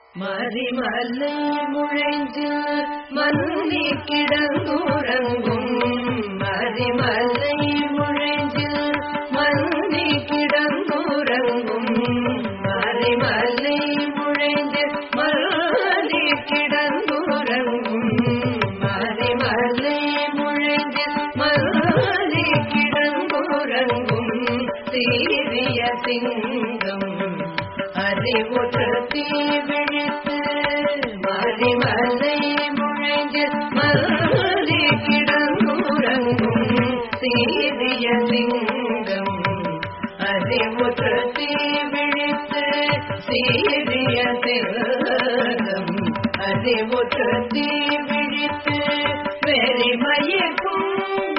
மறிமலை முழைஞ்சு மன்னி கிடந்துறங்கும் மறிமலை முழைஞ்சு மன்னி கிடந்துறங்கும் மறிமலை முழைஞ்சு மன்னி கிடந்துறங்கும் மறிமலை முழைஞ்சு மன்னி கிடந்துறங்கும் சீரிய சிங்கம் அறிவுறுத்தி விழித்து மறிமலை முழைஞ்சு மல்லி கிடந்துறங்கும் சீரிய சிங்கம் அறிவுறுத்தி விழித்து சீரிய சிங்கம் அறிவுறுத்தி விழித்து வெறிமயக்கும்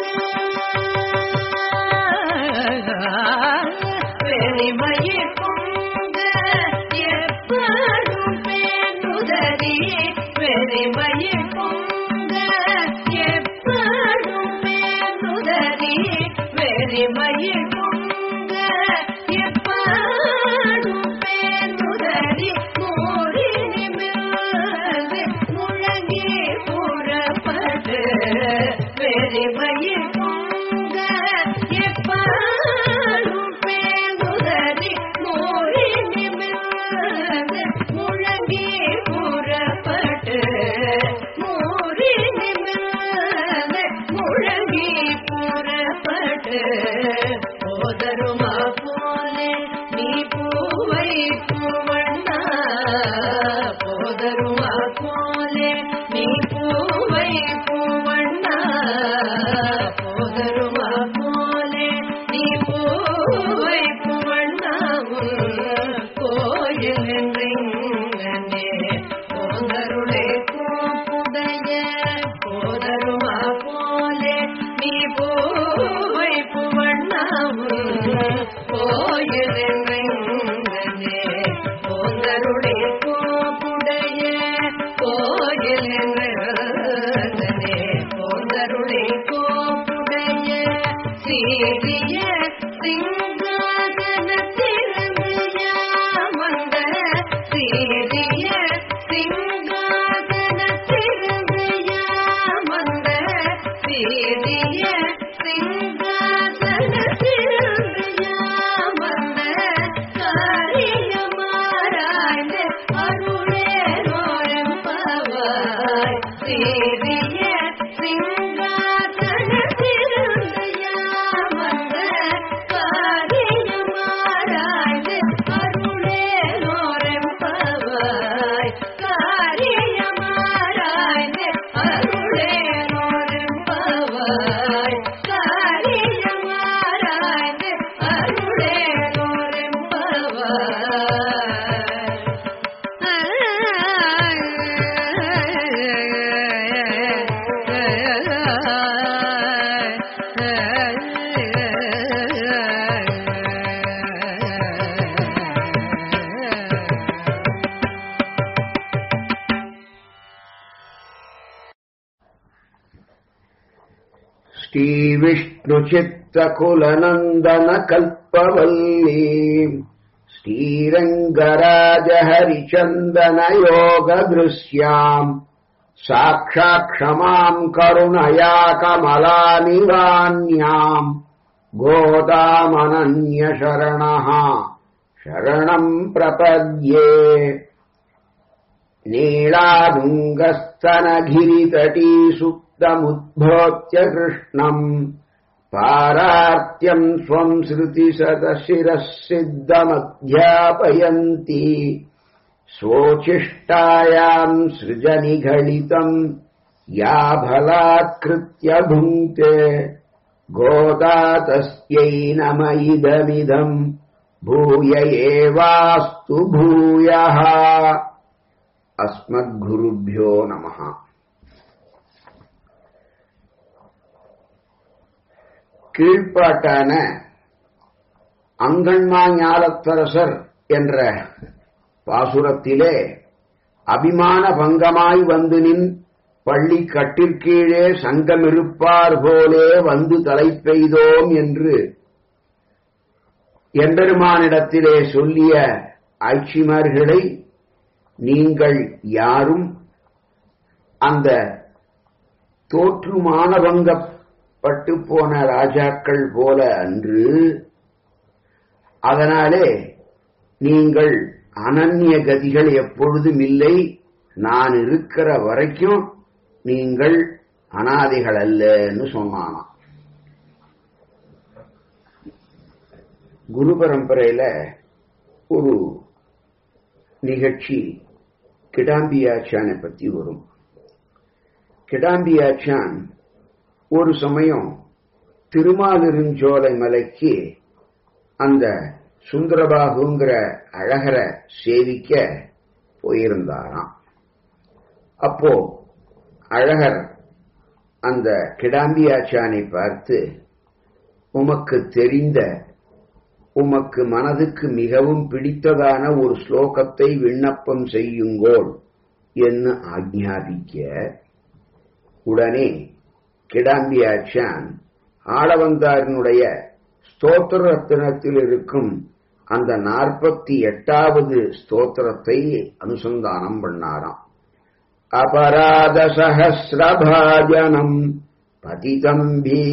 வெறிமயக்கும் எப்படும் பேணுதறி வெறிமயக்கும் எப்படும் பேணுதறி வெறிமயக்கும் எப்படும் பேணுதறி மூடி நிமிர்ந்து முழங்கி புறப்பட்டு வெறிமயக்கும் எப்படும் பேணுதறி மூடி நிமிர்ந்து முழங்கி புறப்பட்டு மூடி நிமிர்ந்து முழங்கி புறப்பட்டு போதருமா போலே நீ பூவை பூவண்ணா போதருமா போலே நீ பூவை பூவண்ணா போதருமா போலே நீ பூவை பூவண்ணா கோயில் என்றே போதருளே கோப்புடைய போதருமா போலே நீ பூவை பூவண்ணாவு கோயில் என்றே போதருளே கோப்புடைய கோயில் என்றே போதருளே கோப்புடைய சீரிய சிங்காதனத்திலிருந்து யாமந்த சீரிய சிங்காதனத்திலிருந்து யாமந்த சீரிய சிங்காதனத்திலிருந்து யாமந்த காரியமாராய்ந்து அருளே நோயம்பவாய் சீரிய சிங்காதனத்திலிருந்து யாமந்த காரியமாராய்ந்து அருளே நோரம்பவாய் காரியமாராய்ந்து அருளே நோரம்பவாய் காரியமாராய்ந்து அருளே श्रीविष्णुचित्तकुलनन्दनकल्पवल्ली श्रीरङ्गराजहरिचन्दनयोगदृश्याम् साक्षाक्षमाम् करुणया कमलानिवान्याम् गोदामनन्यशरणः शरणम् प्रपद्ये नीलादुङ्गस्तनगिरितटी सुप्तमुद्भोत्य कृष्णम् पारार्त्यम् स्वम् श्रुतिशतशिरः सिद्धमध्यापयन्ती स्वोच्छिष्टायाम् सृजनिघलितम् या भलात्कृत्य भुङ्क्ते गोदा तस्यै नम इदमिदम् भूय एवास्तु भूयः अस्मद्गुरुभ्यो नमः கீழ்ப்பாட்டான அங்கண்மா ஞாலத்தரசர் என்ற பாசுரத்திலே அபிமான பங்கமாய் வந்து நின் பள்ளி கட்டிற்கீழே சங்கமிருப்பார் போலே வந்து தலை பெய்தோம் என்று எம்பெருமானிடத்திலே சொல்லிய ஆட்சிமார்களை நீங்கள் யாரும் அந்த தோற்று மானபங்கப்பட்டு போன ராஜாக்கள் போல அன்று அதனாலே நீங்கள் அனன்ய கதிகள் எப்பொழுதும் இல்லை நான் இருக்கிற வரைக்கும் நீங்கள் அனாதைகள் அல்லன்னு சொன்னானாம் குரு பரம்பரையில ஒரு நிகழ்ச்சி கிடாம்பியாச்சானை பத்தி வரும் கிடாம்பியாச்சான் ஒரு சமயம் திருமாலிருஞ்சோலை மலைக்கு அந்த சுந்தரபாகுங்கிற அழகரை சேவிக்க போயிருந்தாராம் அப்போ அழகர் அந்த கிடாம்பியாச்சானை பார்த்து உமக்கு தெரிந்த உமக்கு மனதுக்கு மிகவும் பிடித்ததான ஒரு ஸ்லோகத்தை விண்ணப்பம் செய்யுங்கோள் என்று ஆக்ஞாபிக்க உடனே கிடாம்பியாச்சான் ஆளவந்தாரினுடைய ஸ்தோத்திர ரத்தினத்தில் இருக்கும் அந்த நாற்பத்தி எட்டாவது ஸ்தோத்திரத்தை அனுசந்தானம் பண்ணாராம் அபராத சகசிரபாஜனம் பதிதம்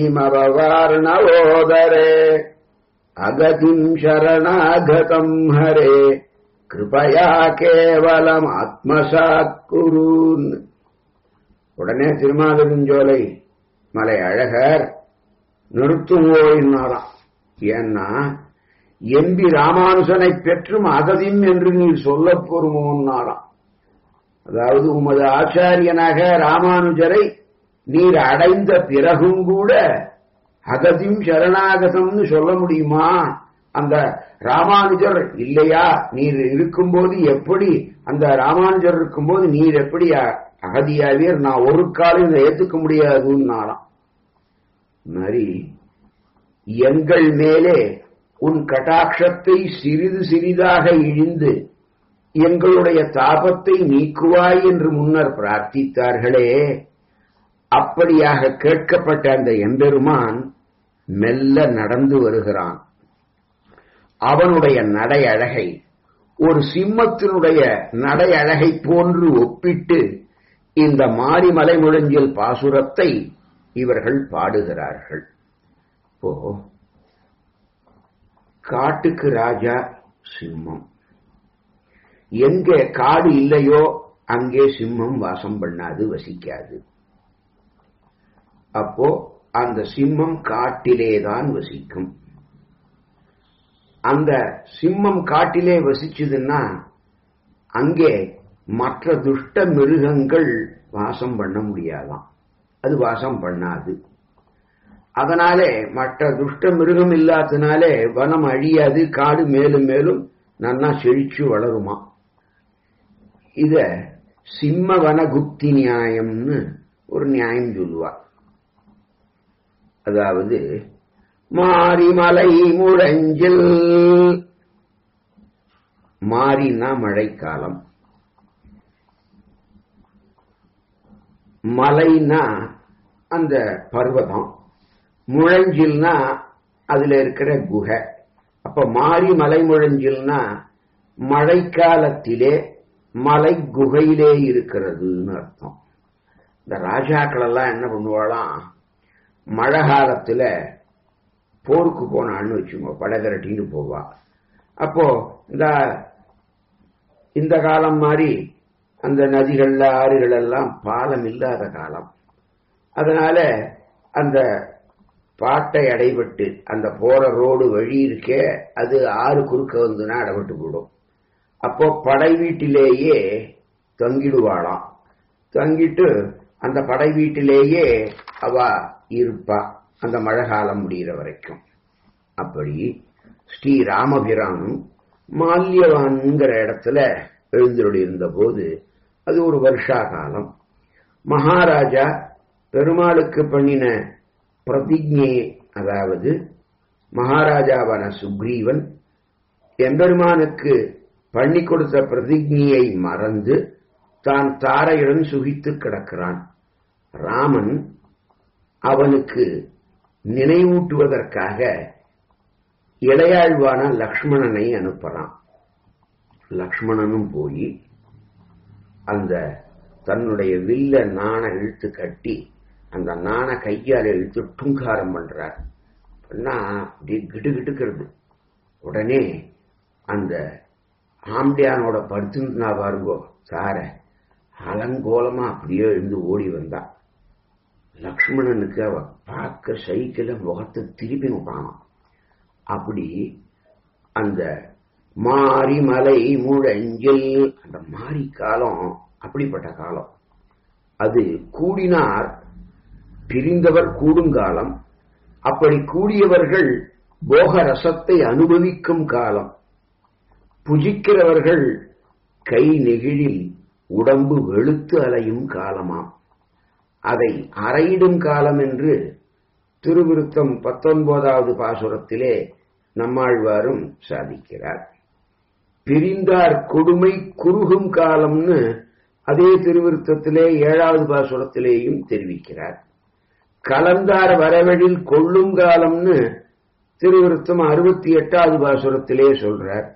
பீமவார்ணவோதரே அகதிம் சரணாகதம் ஹரே கிருபயா கேவலம் ஆத்மசாத் குருன் உடனே திருமாலிருஞ்சோலை மலை அழகர் நிறுத்துவோயினாராம் ஏன்னா எம்பி ராமானுசனை பெற்றும் அகதிம் என்று நீர் சொல்ல பொறுமோன்னாராம் அதாவது உமது ஆச்சாரியனாக ராமானுஜரை நீர் அடைந்த பிறகும் கூட அகதிம் சரணாகதம்னு சொல்ல முடியுமா அந்த ராமானுஜர் இல்லையா நீர் இருக்கும்போது எப்படி அந்த ராமானுஜர் இருக்கும்போது நீர் எப்படி அகதியாவீர் நான் ஒரு காலம் இதை ஏத்துக்க முடியாதுன்னாராம் மாதிரி எங்கள் மேலே உன் கட்டாட்சத்தை சிறிது சிறிதாக இழிந்து எங்களுடைய தாபத்தை நீக்குவாய் என்று முன்னர் பிரார்த்தித்தார்களே அப்படியாக கேட்கப்பட்ட அந்த எம்பெருமான் மெல்ல நடந்து வருகிறான் அவனுடைய நடை அழகை ஒரு சிம்மத்தினுடைய நடை அழகை போன்று ஒப்பிட்டு இந்த மாரிமலை முழஞ்சில் பாசுரத்தை இவர்கள் பாடுகிறார்கள் இப்போ காட்டுக்கு ராஜா சிம்மம் எங்கே காடு இல்லையோ அங்கே சிம்மம் வாசம் பண்ணாது வசிக்காது அப்போ அந்த சிம்மம் காட்டிலேதான் வசிக்கும் அந்த சிம்மம் காட்டிலே வசிச்சதுன்னா அங்கே மற்ற துஷ்ட மிருகங்கள் வாசம் பண்ண முடியாதாம் அது வாசம் பண்ணாது அதனாலே மற்ற துஷ்ட மிருகம் இல்லாதனாலே வனம் அழியாது காடு மேலும் மேலும் நன்னா செழிச்சு வளருமா இத சிம்ம வனகுப்தி நியாயம்னு ஒரு நியாயம் சொல்லுவா அதாவது மாரிமலை முழஞ்சில் மாறினா மழைக்காலம் மலைனா அந்த பர்வதம் முழஞ்சில்னா அதுல இருக்கிற குகை அப்ப மாறி மலை முழஞ்சில்னா மழைக்காலத்திலே மலை குகையிலே இருக்கிறதுன்னு அர்த்தம் இந்த ராஜாக்கள் எல்லாம் என்ன பண்ணுவாளாம் மழை காலத்துல போருக்கு போனான்னு வச்சுக்கோ படகரட்டின்னு போவா அப்போ இந்த இந்த காலம் மாதிரி அந்த நதிகள்ல ஆறுகள் எல்லாம் பாலம் இல்லாத காலம் அதனால அந்த பாட்டை அடைபட்டு அந்த போற ரோடு வழி இருக்கே அது ஆறு குறுக்க வந்துன்னா அடைபட்டு போடும் அப்போ படை வீட்டிலேயே தங்கிடுவாளாம் தங்கிட்டு அந்த படை வீட்டிலேயே அவ இருப்பா அந்த மழை காலம் முடிகிற வரைக்கும் அப்படி ஸ்ரீ ராமபிரானும் மால்யவான்ங்கிற இடத்துல எழுந்தருளி இருந்த போது அது ஒரு வருஷா காலம் மகாராஜா பெருமாளுக்கு பண்ணின பிரதிஜை அதாவது மகாராஜாவான சுக்ரீவன் எம்பெருமானுக்கு பண்ணி கொடுத்த பிரதிஜையை மறந்து தான் தாரையுடன் சுகித்து கிடக்கிறான் ராமன் அவனுக்கு நினைவூட்டுவதற்காக இளையாழ்வான லக்ஷ்மணனை அனுப்புறான் லக்ஷ்மணனும் போய் அந்த தன்னுடைய வில்ல நாண இழுத்து கட்டி அந்த நாண கையால இழுத்து டுங்காரம் பண்றார் பண்ணா அப்படியே கிடு கிடுக்கிறது உடனே அந்த ஆம்பியானோட படுத்துனா பாருங்கோ சார அலங்கோலமா அப்படியே எழுந்து ஓடி வந்தா லக்ஷ்மணனுக்கு அவ பார்க்க சைக்கிள முகத்தை திருப்பி விட்டானாம் அப்படி அந்த மாரிமலை முழஞ்சில் அந்த மாரி காலம் அப்படிப்பட்ட காலம் அது கூடினார் பிரிந்தவர் கூடுங்காலம் அப்படி கூடியவர்கள் போக ரசத்தை அனுபவிக்கும் காலம் புஜிக்கிறவர்கள் கை நெகிழில் உடம்பு வெளுத்து அலையும் காலமாம் அதை அறையிடும் காலம் என்று திருவிருத்தம் பத்தொன்பதாவது பாசுரத்திலே நம்மாழ்வாரும் சாதிக்கிறார் பிரிந்தார் கொடுமை குறுகும் காலம்னு அதே திருவிருத்தத்திலே ஏழாவது பாசுரத்திலேயும் தெரிவிக்கிறார் கலந்தார் வரவழில் கொள்ளும் காலம்னு திருவிருத்தம் அறுபத்தி எட்டாவது பாசுரத்திலே சொல்றார்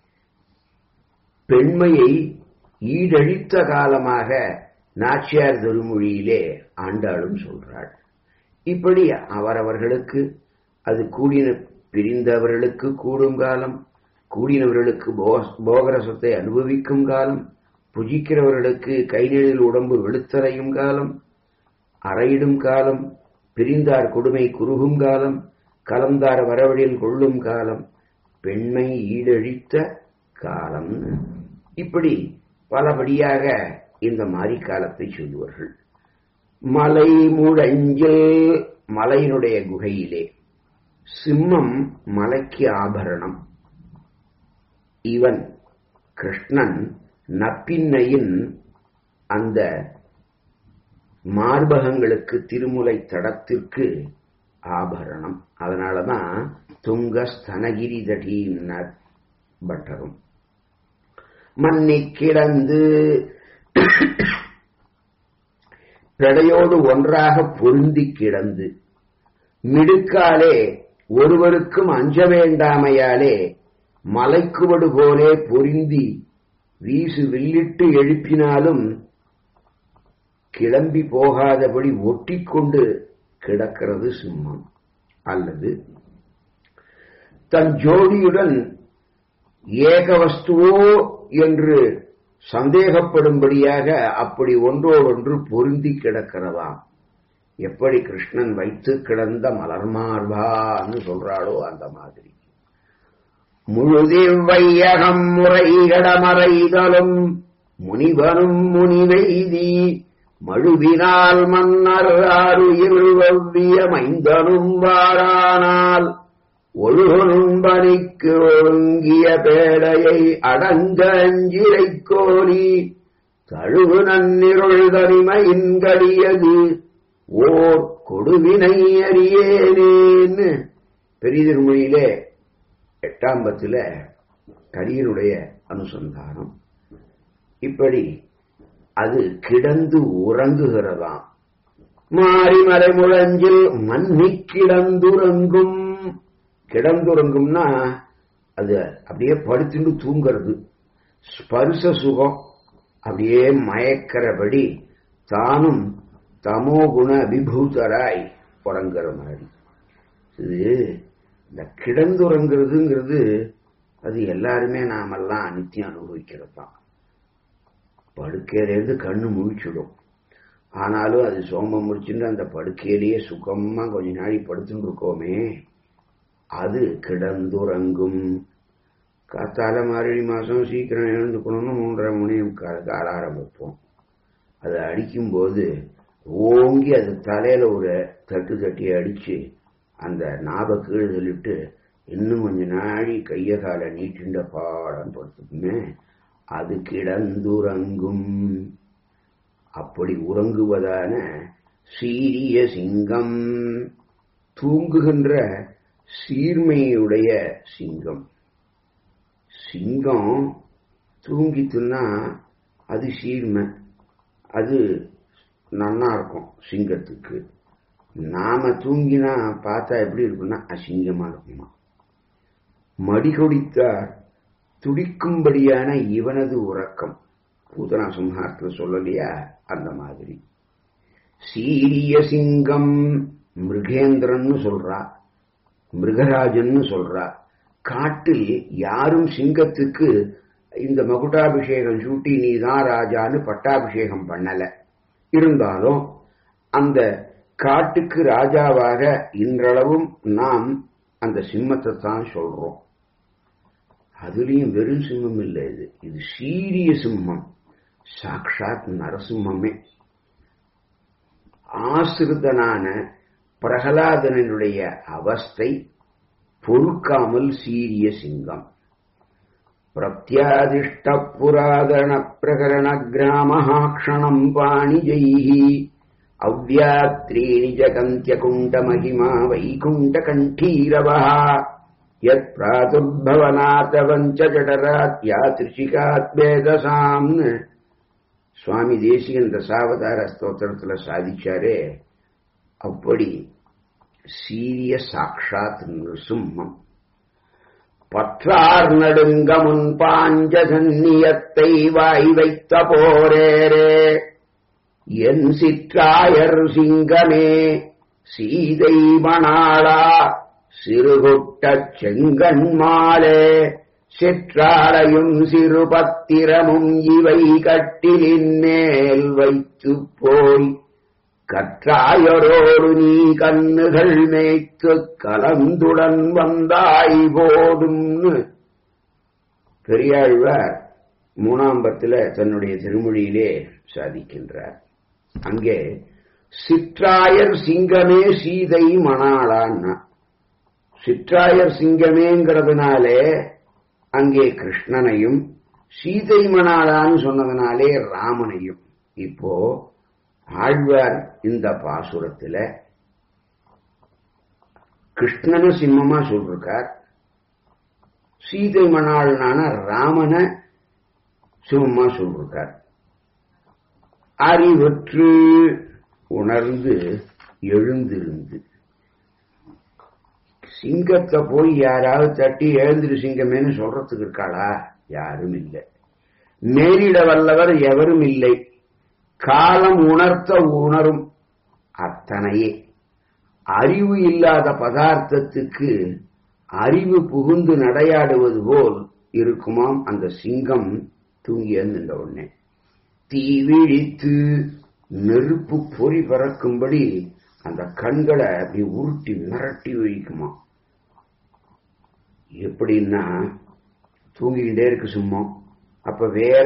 பெண்மையை ஈடழித்த காலமாக நாச்சியார் திருமொழியிலே ஆண்டாளும் சொல்றாள் இப்படி அவரவர்களுக்கு அது கூடின பிரிந்தவர்களுக்கு கூடும் காலம் கூடினவர்களுக்கு போகரசத்தை அனுபவிக்கும் காலம் புஜிக்கிறவர்களுக்கு கைநிலையில் உடம்பு வெளுத்தறையும் காலம் அறையிடும் காலம் பிரிந்தார் கொடுமை குறுகும் காலம் கலந்தார் வரவழில் கொள்ளும் காலம் பெண்மை ஈடழித்த காலம் இப்படி பலபடியாக இந்த மாதிரி காலத்தை சொல்லுவார்கள் மலை முழஞ்சில் மலையினுடைய குகையிலே சிம்மம் மலைக்கு ஆபரணம் இவன் கிருஷ்ணன் நப்பின்னையின் அந்த மார்பகங்களுக்கு திருமுலை தடத்திற்கு ஆபரணம் அதனாலதான் துங்க ஸ்தனகிரி தடீன்னர் பட்டரும் மன்னி கிடந்து பிழையோடு ஒன்றாக பொருந்தி கிடந்து மிடுக்காலே ஒருவருக்கும் அஞ்ச வேண்டாமையாலே மலைக்குவடு போலே பொருந்தி வீசு வில்லிட்டு எழுப்பினாலும் கிளம்பி போகாதபடி ஒட்டிக்கொண்டு கிடக்கிறது சிம்மம் அல்லது தன் ஜோடியுடன் ஏகவஸ்துவோ என்று சந்தேகப்படும்படியாக அப்படி ஒன்றோடொன்று பொருந்தி கிடக்கிறதாம் எப்படி கிருஷ்ணன் வைத்து கிடந்த மலர்மார்பான்னு சொல்றாளோ அந்த மாதிரி முழுதில் வையகம் முறைகடமறைதலும் முனிவனும் முனிவெய்தி மழுவினால் மன்னர் ஆறுயிர் வவ்விய மைந்தனும் வாரானால் ஒழுகும்பனிக்கு ஒழுங்கிய பேடையை அடங்க அஞ்சிரை கோரி தழுவு நன்னிருள் தனிமையின் கடியது ஓர் கொடுவினை அறியேனேன்னு பெரிய திருமொழியிலே எட்டாம் பத்துல கடியனுடைய அனுசந்தானம் இப்படி அது கிடந்து உறங்குகிறதாம் மாறிமலை முழஞ்சில் மன்னி கிடந்துறங்கும் கிடந்துறங்கும்னா அது அப்படியே படுத்துட்டு தூங்கிறது ஸ்பர்ச சுகம் அப்படியே மயக்கிறபடி தானும் தமோ குண விபூதராய் உறங்குற மாதிரி இது இந்த கிடந்துறங்குறதுங்கிறது அது எல்லாருமே நாமெல்லாம் நித்தியம் அனுபவிக்கிறது தான் படுக்கையிலேருந்து கண்ணு முழிச்சிடும் ஆனாலும் அது சோமம் முடிச்சுட்டு அந்த படுக்கையிலேயே சுகமா கொஞ்ச நாளை படுத்துட்டு இருக்கோமே அது கிடந்துறங்கும் காத்தால மார்கழி மாசம் சீக்கிரம் எழுந்துக்கணும்னு மூன்றரை மணி காலத்து அலாரம் வைப்போம் அதை அடிக்கும்போது ஓங்கி அது தலையில ஒரு தட்டு தட்டி அடிச்சு அந்த நாப கீழே சொல்லிட்டு இன்னும் கொஞ்ச நாழி கைய காலை நீட்டின்ற பாடம் படுத்துக்குமே அது கிடந்துறங்கும் அப்படி உறங்குவதான சீரிய சிங்கம் தூங்குகின்ற சீர்மையுடைய சிங்கம் சிங்கம் தூங்கித்துன்னா அது சீர்மை அது நன்னா இருக்கும் சிங்கத்துக்கு நாம தூங்கினா பார்த்தா எப்படி இருக்கும்னா அசிங்கமா இருக்குமா மடி கொடித்தார் துடிக்கும்படியான இவனது உறக்கம் பூதனா சம்ஹாரத்தில் சொல்லலையா அந்த மாதிரி சீரிய சிங்கம் மிருகேந்திரன்னு சொல்றா மிருகராஜன்னு சொல்றா காட்டில் யாரும் சிங்கத்துக்கு இந்த மகுடாபிஷேகம் சூட்டி நீதான் ராஜான்னு பட்டாபிஷேகம் பண்ணல இருந்தாலும் அந்த காட்டுக்கு ராஜாவாக இன்றளவும் நாம் அந்த சிம்மத்தை தான் சொல்றோம் அதுலயும் வெறும் சிம்மம் இல்லை இது இது சீரிய சிம்மம் சாக்ஷாத் நரசிம்மமே ஆசிரிதனான பிரகலாதனுடைய அவஸ்தை பொறுக்காமல் சீரிய சிங்கம் பிரத்யாதிஷ்ட புராதன பிரகரண கிராமஹாக்ஷணம் பாணிஜைஹி அவ்யாத்ரீணி ஜகந்தியகுண்ட மகிமா வைகுண்ட கண்டீரவः யத் பிராதுர்பவநாதவஞ்ச ஜடராத் யாத்ரிஷிகாத் வேதசாம்னு சுவாமி தேசிகன் தசாவதார ஸ்தோத்திரத்துல சாதிச்சாரே அப்படி சீரிய சாக்ஷாத் நிருசிம்மம் பற்றார் நடுங்க முன் பாஞ்ச சந்நியத்தை வாய் வைத்த போரேரே என் சிற்றாயர் சிங்கமே சீதை மணாளா சிறுகுட்டச் செங்கன்மாலே சிற்றாரையும் சிறு பத்திரமும் இவை கட்டிலின் மேல் வைத்துப் போய் கற்றாயரோடு நீ கண்ணுகள் மேய்த்து கலந்துடன் வந்தாய் போதும்னு பெரியாழ்வார் மூணாம் பத்துல தன்னுடைய திருமொழியிலே சாதிக்கின்றார் அங்கே சிற்றாயர் சிங்கமே சீதை மணாளான்னா சிற்றாயர் சிங்கமேங்கிறதுனாலே அங்கே கிருஷ்ணனையும் சீதை மணாளான்னு சொன்னதுனாலே ராமனையும் இப்போ ஆழ்வார் இந்த பாசுரத்துல கிருஷ்ணன சிம்மமா சொல்றார் சீதை மணாள்னான ராமன சிம்மமா சொல்றார் அறிவற்று உணர்ந்து எழுந்திருந்து சிங்கத்தை போய் யாராவது தட்டி எழுந்திரு சிங்கமேன்னு சொல்றதுக்கு இருக்காளா யாரும் இல்லை நேரிட வல்லவர் எவரும் இல்லை காலம் உணர்த்த உணரும் அத்தனையே அறிவு இல்லாத பதார்த்தத்துக்கு அறிவு புகுந்து நடையாடுவது போல் இருக்குமாம் அந்த சிங்கம் தூங்கி எழுந்த உடனே தீ விழித்து நெருப்பு பொறி பறக்கும்படி அந்த கண்களை அப்படி உருட்டி மிரட்டி வைக்குமா எப்படின்னா தூங்கிக்கிட்டே இருக்கு சும்மா அப்ப வேற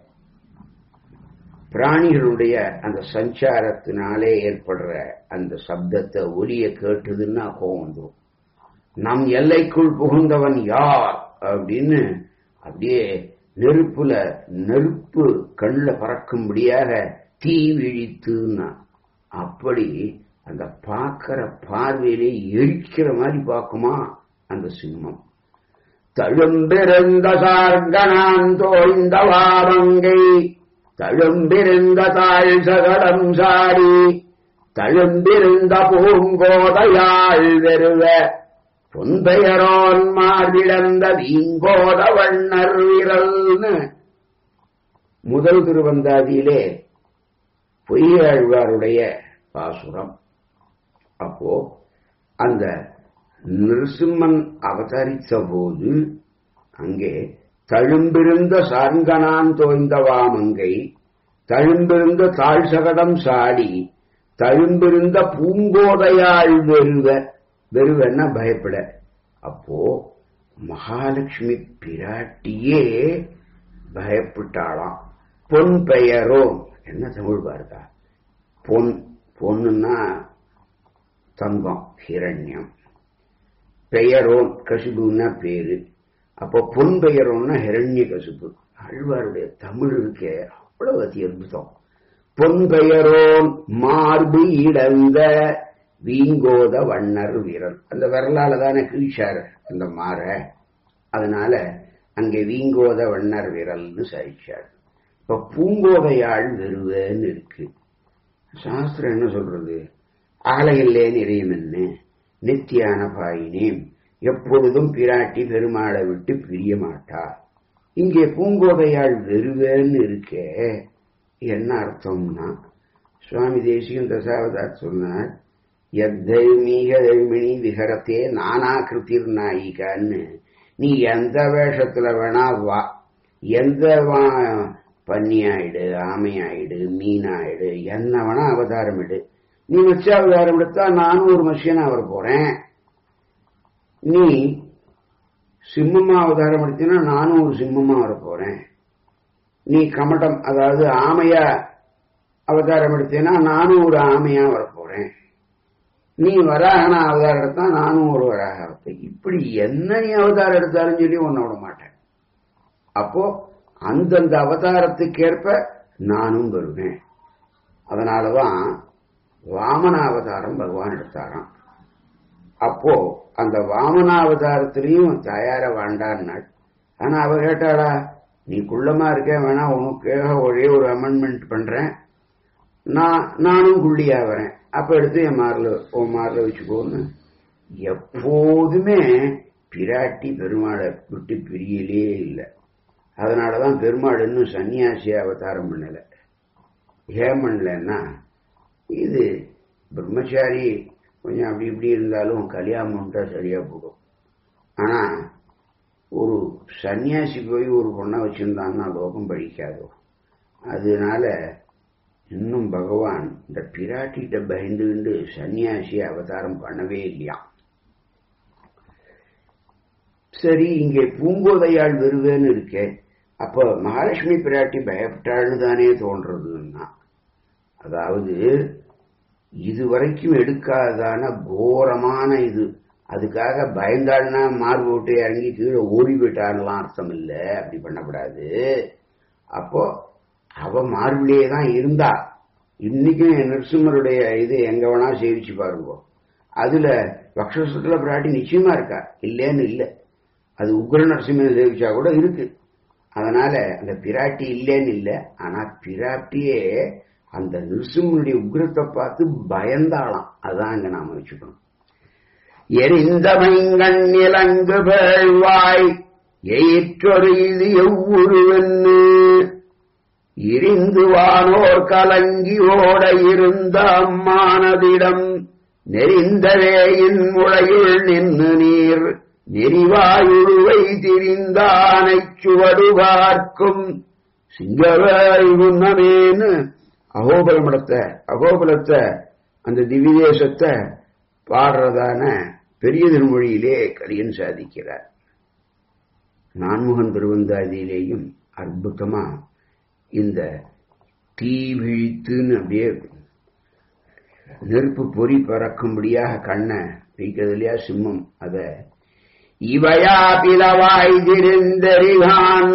பிராணிகளுடைய அந்த சஞ்சாரத்தினாலே ஏற்படுற அந்த சப்தத்தை ஒலிய கேட்டதுன்னா கோவம் வந்துடும் நம் எல்லைக்குள் புகுந்தவன் யார் அப்படின்னு அப்படியே நெருப்புல நெருப்பு கண்ணில் பறக்கும்படியாக தீ விழித்துன்னா அப்படி அந்த பார்க்கிற பார்வையிலே எரிக்கிற மாதிரி பார்க்குமா அந்த சிம்மம் தழும்பிருந்த சார்கனான் தோய்ந்த வாரங்கை தழும்பிருந்த தாழ் சகடம் சாடி தழும்பிருந்த பூங்கோதையாள் வெறுவ பொன்பெயரோன் மார்பிழந்த வீங்கோத வண்ணர் விரல்னு முதல் திருவந்தாதியிலே பொய்யாழ்வாருடைய பாசுரம் அப்போ அந்த நிருசிம்மன் அவதரித்த போது அங்கே தழும்பிருந்த சார்கனான் தோய்ந்த வாமங்கை தழும்பிருந்த தாழ்சகடம் சாடி தழும்பிருந்த பூங்கோதையாள் வெறுவ வெறுவன்னா பயப்பட அப்போ மகாலட்சுமி பிராட்டியே பயப்பட்டாளாம் பொன் பெயரோ என்ன தமிழ் பாருக்கா பொன் பொண்ணுன்னா தங்கம் ஹிரண்யம் பெயரோன் கசிபுன்னா பேரு அப்போ பொன் பெயரோன்னா ஹிரண்ய கசிபு ஆழ்வாருடைய தமிழ் இருக்கே அவ்வளவு அதி அற்புதம் பொன் பெயரோன் மார்பு இடந்த வீங்கோத வண்ணர் வீரன் அந்த விரலால தானே கிழிச்சாரு அந்த மாற அதனால அங்கே வீங்கோத வண்ணர் விரல்னு சாதிச்சார் இப்ப பூங்கோதையாள் வெறுவேன்னு இருக்கு சாஸ்திரம் என்ன சொல்றது ஆலையில்லே நிறையும் என்ன நித்தியான பாயினேம் எப்பொழுதும் பிராட்டி பெருமாளை விட்டு பிரிய மாட்டா இங்கே பூங்கோதையாள் வெறுவேன்னு இருக்கே என்ன அர்த்தம்னா சுவாமி தேசியம் தசாவதார் சொன்னார் எத்தைமீக தெய்மினி விகரத்தே நானா கிருத்திர் நாயிகான்னு நீ எந்த வேஷத்துல வேணா வா எந்த வா- பன்னியாயிடு ஆமையாயிடு மீனாயிடு என்ன வேணா அவதாரம் எடு நீ வச்ச அவதாரம் எடுத்தா நானும் ஒரு மனுஷனா வர போறேன் நீ சிம்மமா அவதாரம் எடுத்தீங்கன்னா நானும் ஒரு சிம்மமா வர போறேன் நீ கமடம் அதாவது ஆமையா அவதாரம் எடுத்தீன்னா நானும் ஒரு ஆமையா வர போறேன் நீ வராகனா அவதாரம் எடுத்தா நானும் ஒரு வராக இருப்பேன் இப்படி என்ன நீ அவதாரம் எடுத்தாலும் சொல்லி உன்னை விட மாட்டேன் அப்போ அந்தந்த அவதாரத்துக்கேற்ப நானும் வருவேன் அதனாலதான் வாமன அவதாரம் பகவான் எடுத்தாராம் அப்போ அந்த வாமன அவதாரத்திலையும் தயார வேண்டான்னாள் ஆனா அவ கேட்டாளா நீ குள்ளமா இருக்க வேணா உனக்காக ஒரே ஒரு அமெண்ட்மெண்ட் பண்றேன் நான் நானும் குள்ளியா வரேன் அப்ப எடுத்து என் மார்ல உன் மார்ல வச்சுக்கோன்னு எப்போதுமே பிராட்டி பெருமாளை விட்டு பிரியலே இல்லை அதனாலதான் பெருமாள் இன்னும் சன்னியாசி அவதாரம் பண்ணல ஏன் பண்ணலன்னா இது பிரம்மச்சாரி கொஞ்சம் அப்படி இப்படி இருந்தாலும் கல்யாணம் பண்ணிட்டா சரியா போடும் ஆனா ஒரு சன்னியாசி போய் ஒரு பொண்ணை வச்சிருந்தான்னா லோகம் பழிக்காதோ அதனால இன்னும் பகவான் இந்த பிராட்டிகிட்ட பயந்துகிண்டு சன்னியாசி அவதாரம் பண்ணவே இல்லையா சரி இங்கே பூங்கோதையாள் வருவேன்னு இருக்கே அப்ப மகாலட்சுமி பிராட்டி பயப்பட்டாள்னு தானே தோன்றதுன்னா அதாவது இதுவரைக்கும் எடுக்காததான கோரமான இது அதுக்காக பயந்தாள்னா மார்பு விட்டு இறங்கி கீழே ஓடி போயிட்டான்லாம் அர்த்தம் இல்ல அப்படி பண்ணக்கூடாது அப்போ அவ மார்பிலேயே தான் இருந்தா இன்னைக்கும் நரசிம்மருடைய இது எங்க வேணா சேவிச்சு பாருங்க அதுல பக்ஷத்துல பிராட்டி நிச்சயமா இருக்கா இல்லேன்னு இல்ல அது உக்ர நரசிம்மனை சேவிச்சா கூட இருக்கு அதனால அந்த பிராட்டி இல்லேன்னு இல்ல ஆனா பிராட்டியே அந்த நிருசிம்மனுடைய உக்ரத்தை பார்த்து பயந்தாளாம் அதான் அங்க நாம வச்சுக்கணும் எரிந்தமைங்கண் இலங்கு பேழ்வாய் எயிற்றொரு இது எவ்வுருவென்னு இரிந்து வானோர் கலங்கி ஓட இருந்த அம்மானதிடம் நெறிந்தவேயின் முளையுள் நின்று நீர் நெறிவாயுழுவை திரிந்தானைச் சுவடு பார்க்கும் சிங்கவாய் முன்னமேன்னு அகோபலமடத்தை அகோபலத்தை அந்த திவ்யதேசத்தை பாடுறதான பெரிய திருமொழியிலே கலியன் சாதிக்கிறார் நான்முகன் திருவந்தாதியிலேயும் அற்புதமா இந்த தீ விழித்துன்னு அப்படியே நெருப்பு பொறி பறக்கும்படியாக கண்ணை வைக்கிறது இல்லையா சிம்மம் அத இவையா பிளவாய் திருந்தறிவான்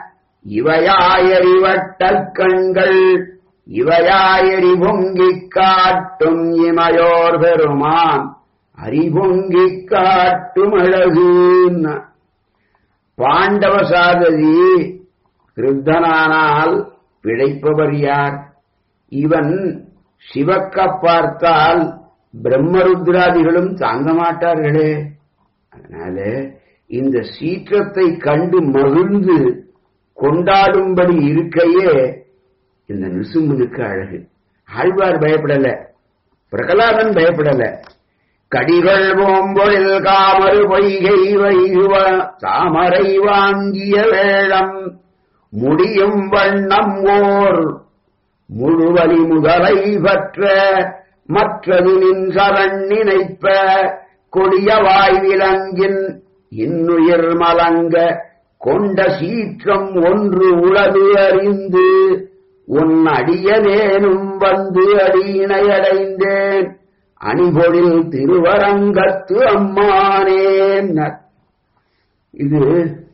இவையாயறிவட்டக் கண்கள் இவையாயறி பொங்கிக் காட்டும் இமையோர் பெருமான் அறிபொங்கிக் காட்டும் அழகுன்னா பாண்டவ சாததி கிருத்தனானால் பிழைப்பவர் யார் இவன் சிவக்க பார்த்தால் பிரம்மருத்ராதிகளும் தாங்க மாட்டார்களே அதனால இந்த சீற்றத்தை கண்டு மகிழ்ந்து கொண்டாடும்படி இருக்கையே இந்த நிருசிம்மனுக்கு அழகு ஆழ்வார் பயப்படல பிரகலாதன் பயப்படல கடிகள் ஓம்பொழில் காமரு பொய்கை வைகுவ தாமரை வாங்கிய வேளம் முடியும் வண்ணம் ஓர் முழுவலி முதலை பற்ற மற்றது நின் சரண் நினைப்ப கொடிய வாய்விலங்கின் இன்னுயிர் மலங்க கொண்ட சீற்றம் ஒன்று உளது அறிந்து உன் அடியனேனும் வந்து அடியினையடைந்தேன் அணிபொழில் திருவரங்கத்து அம்மானேன் இது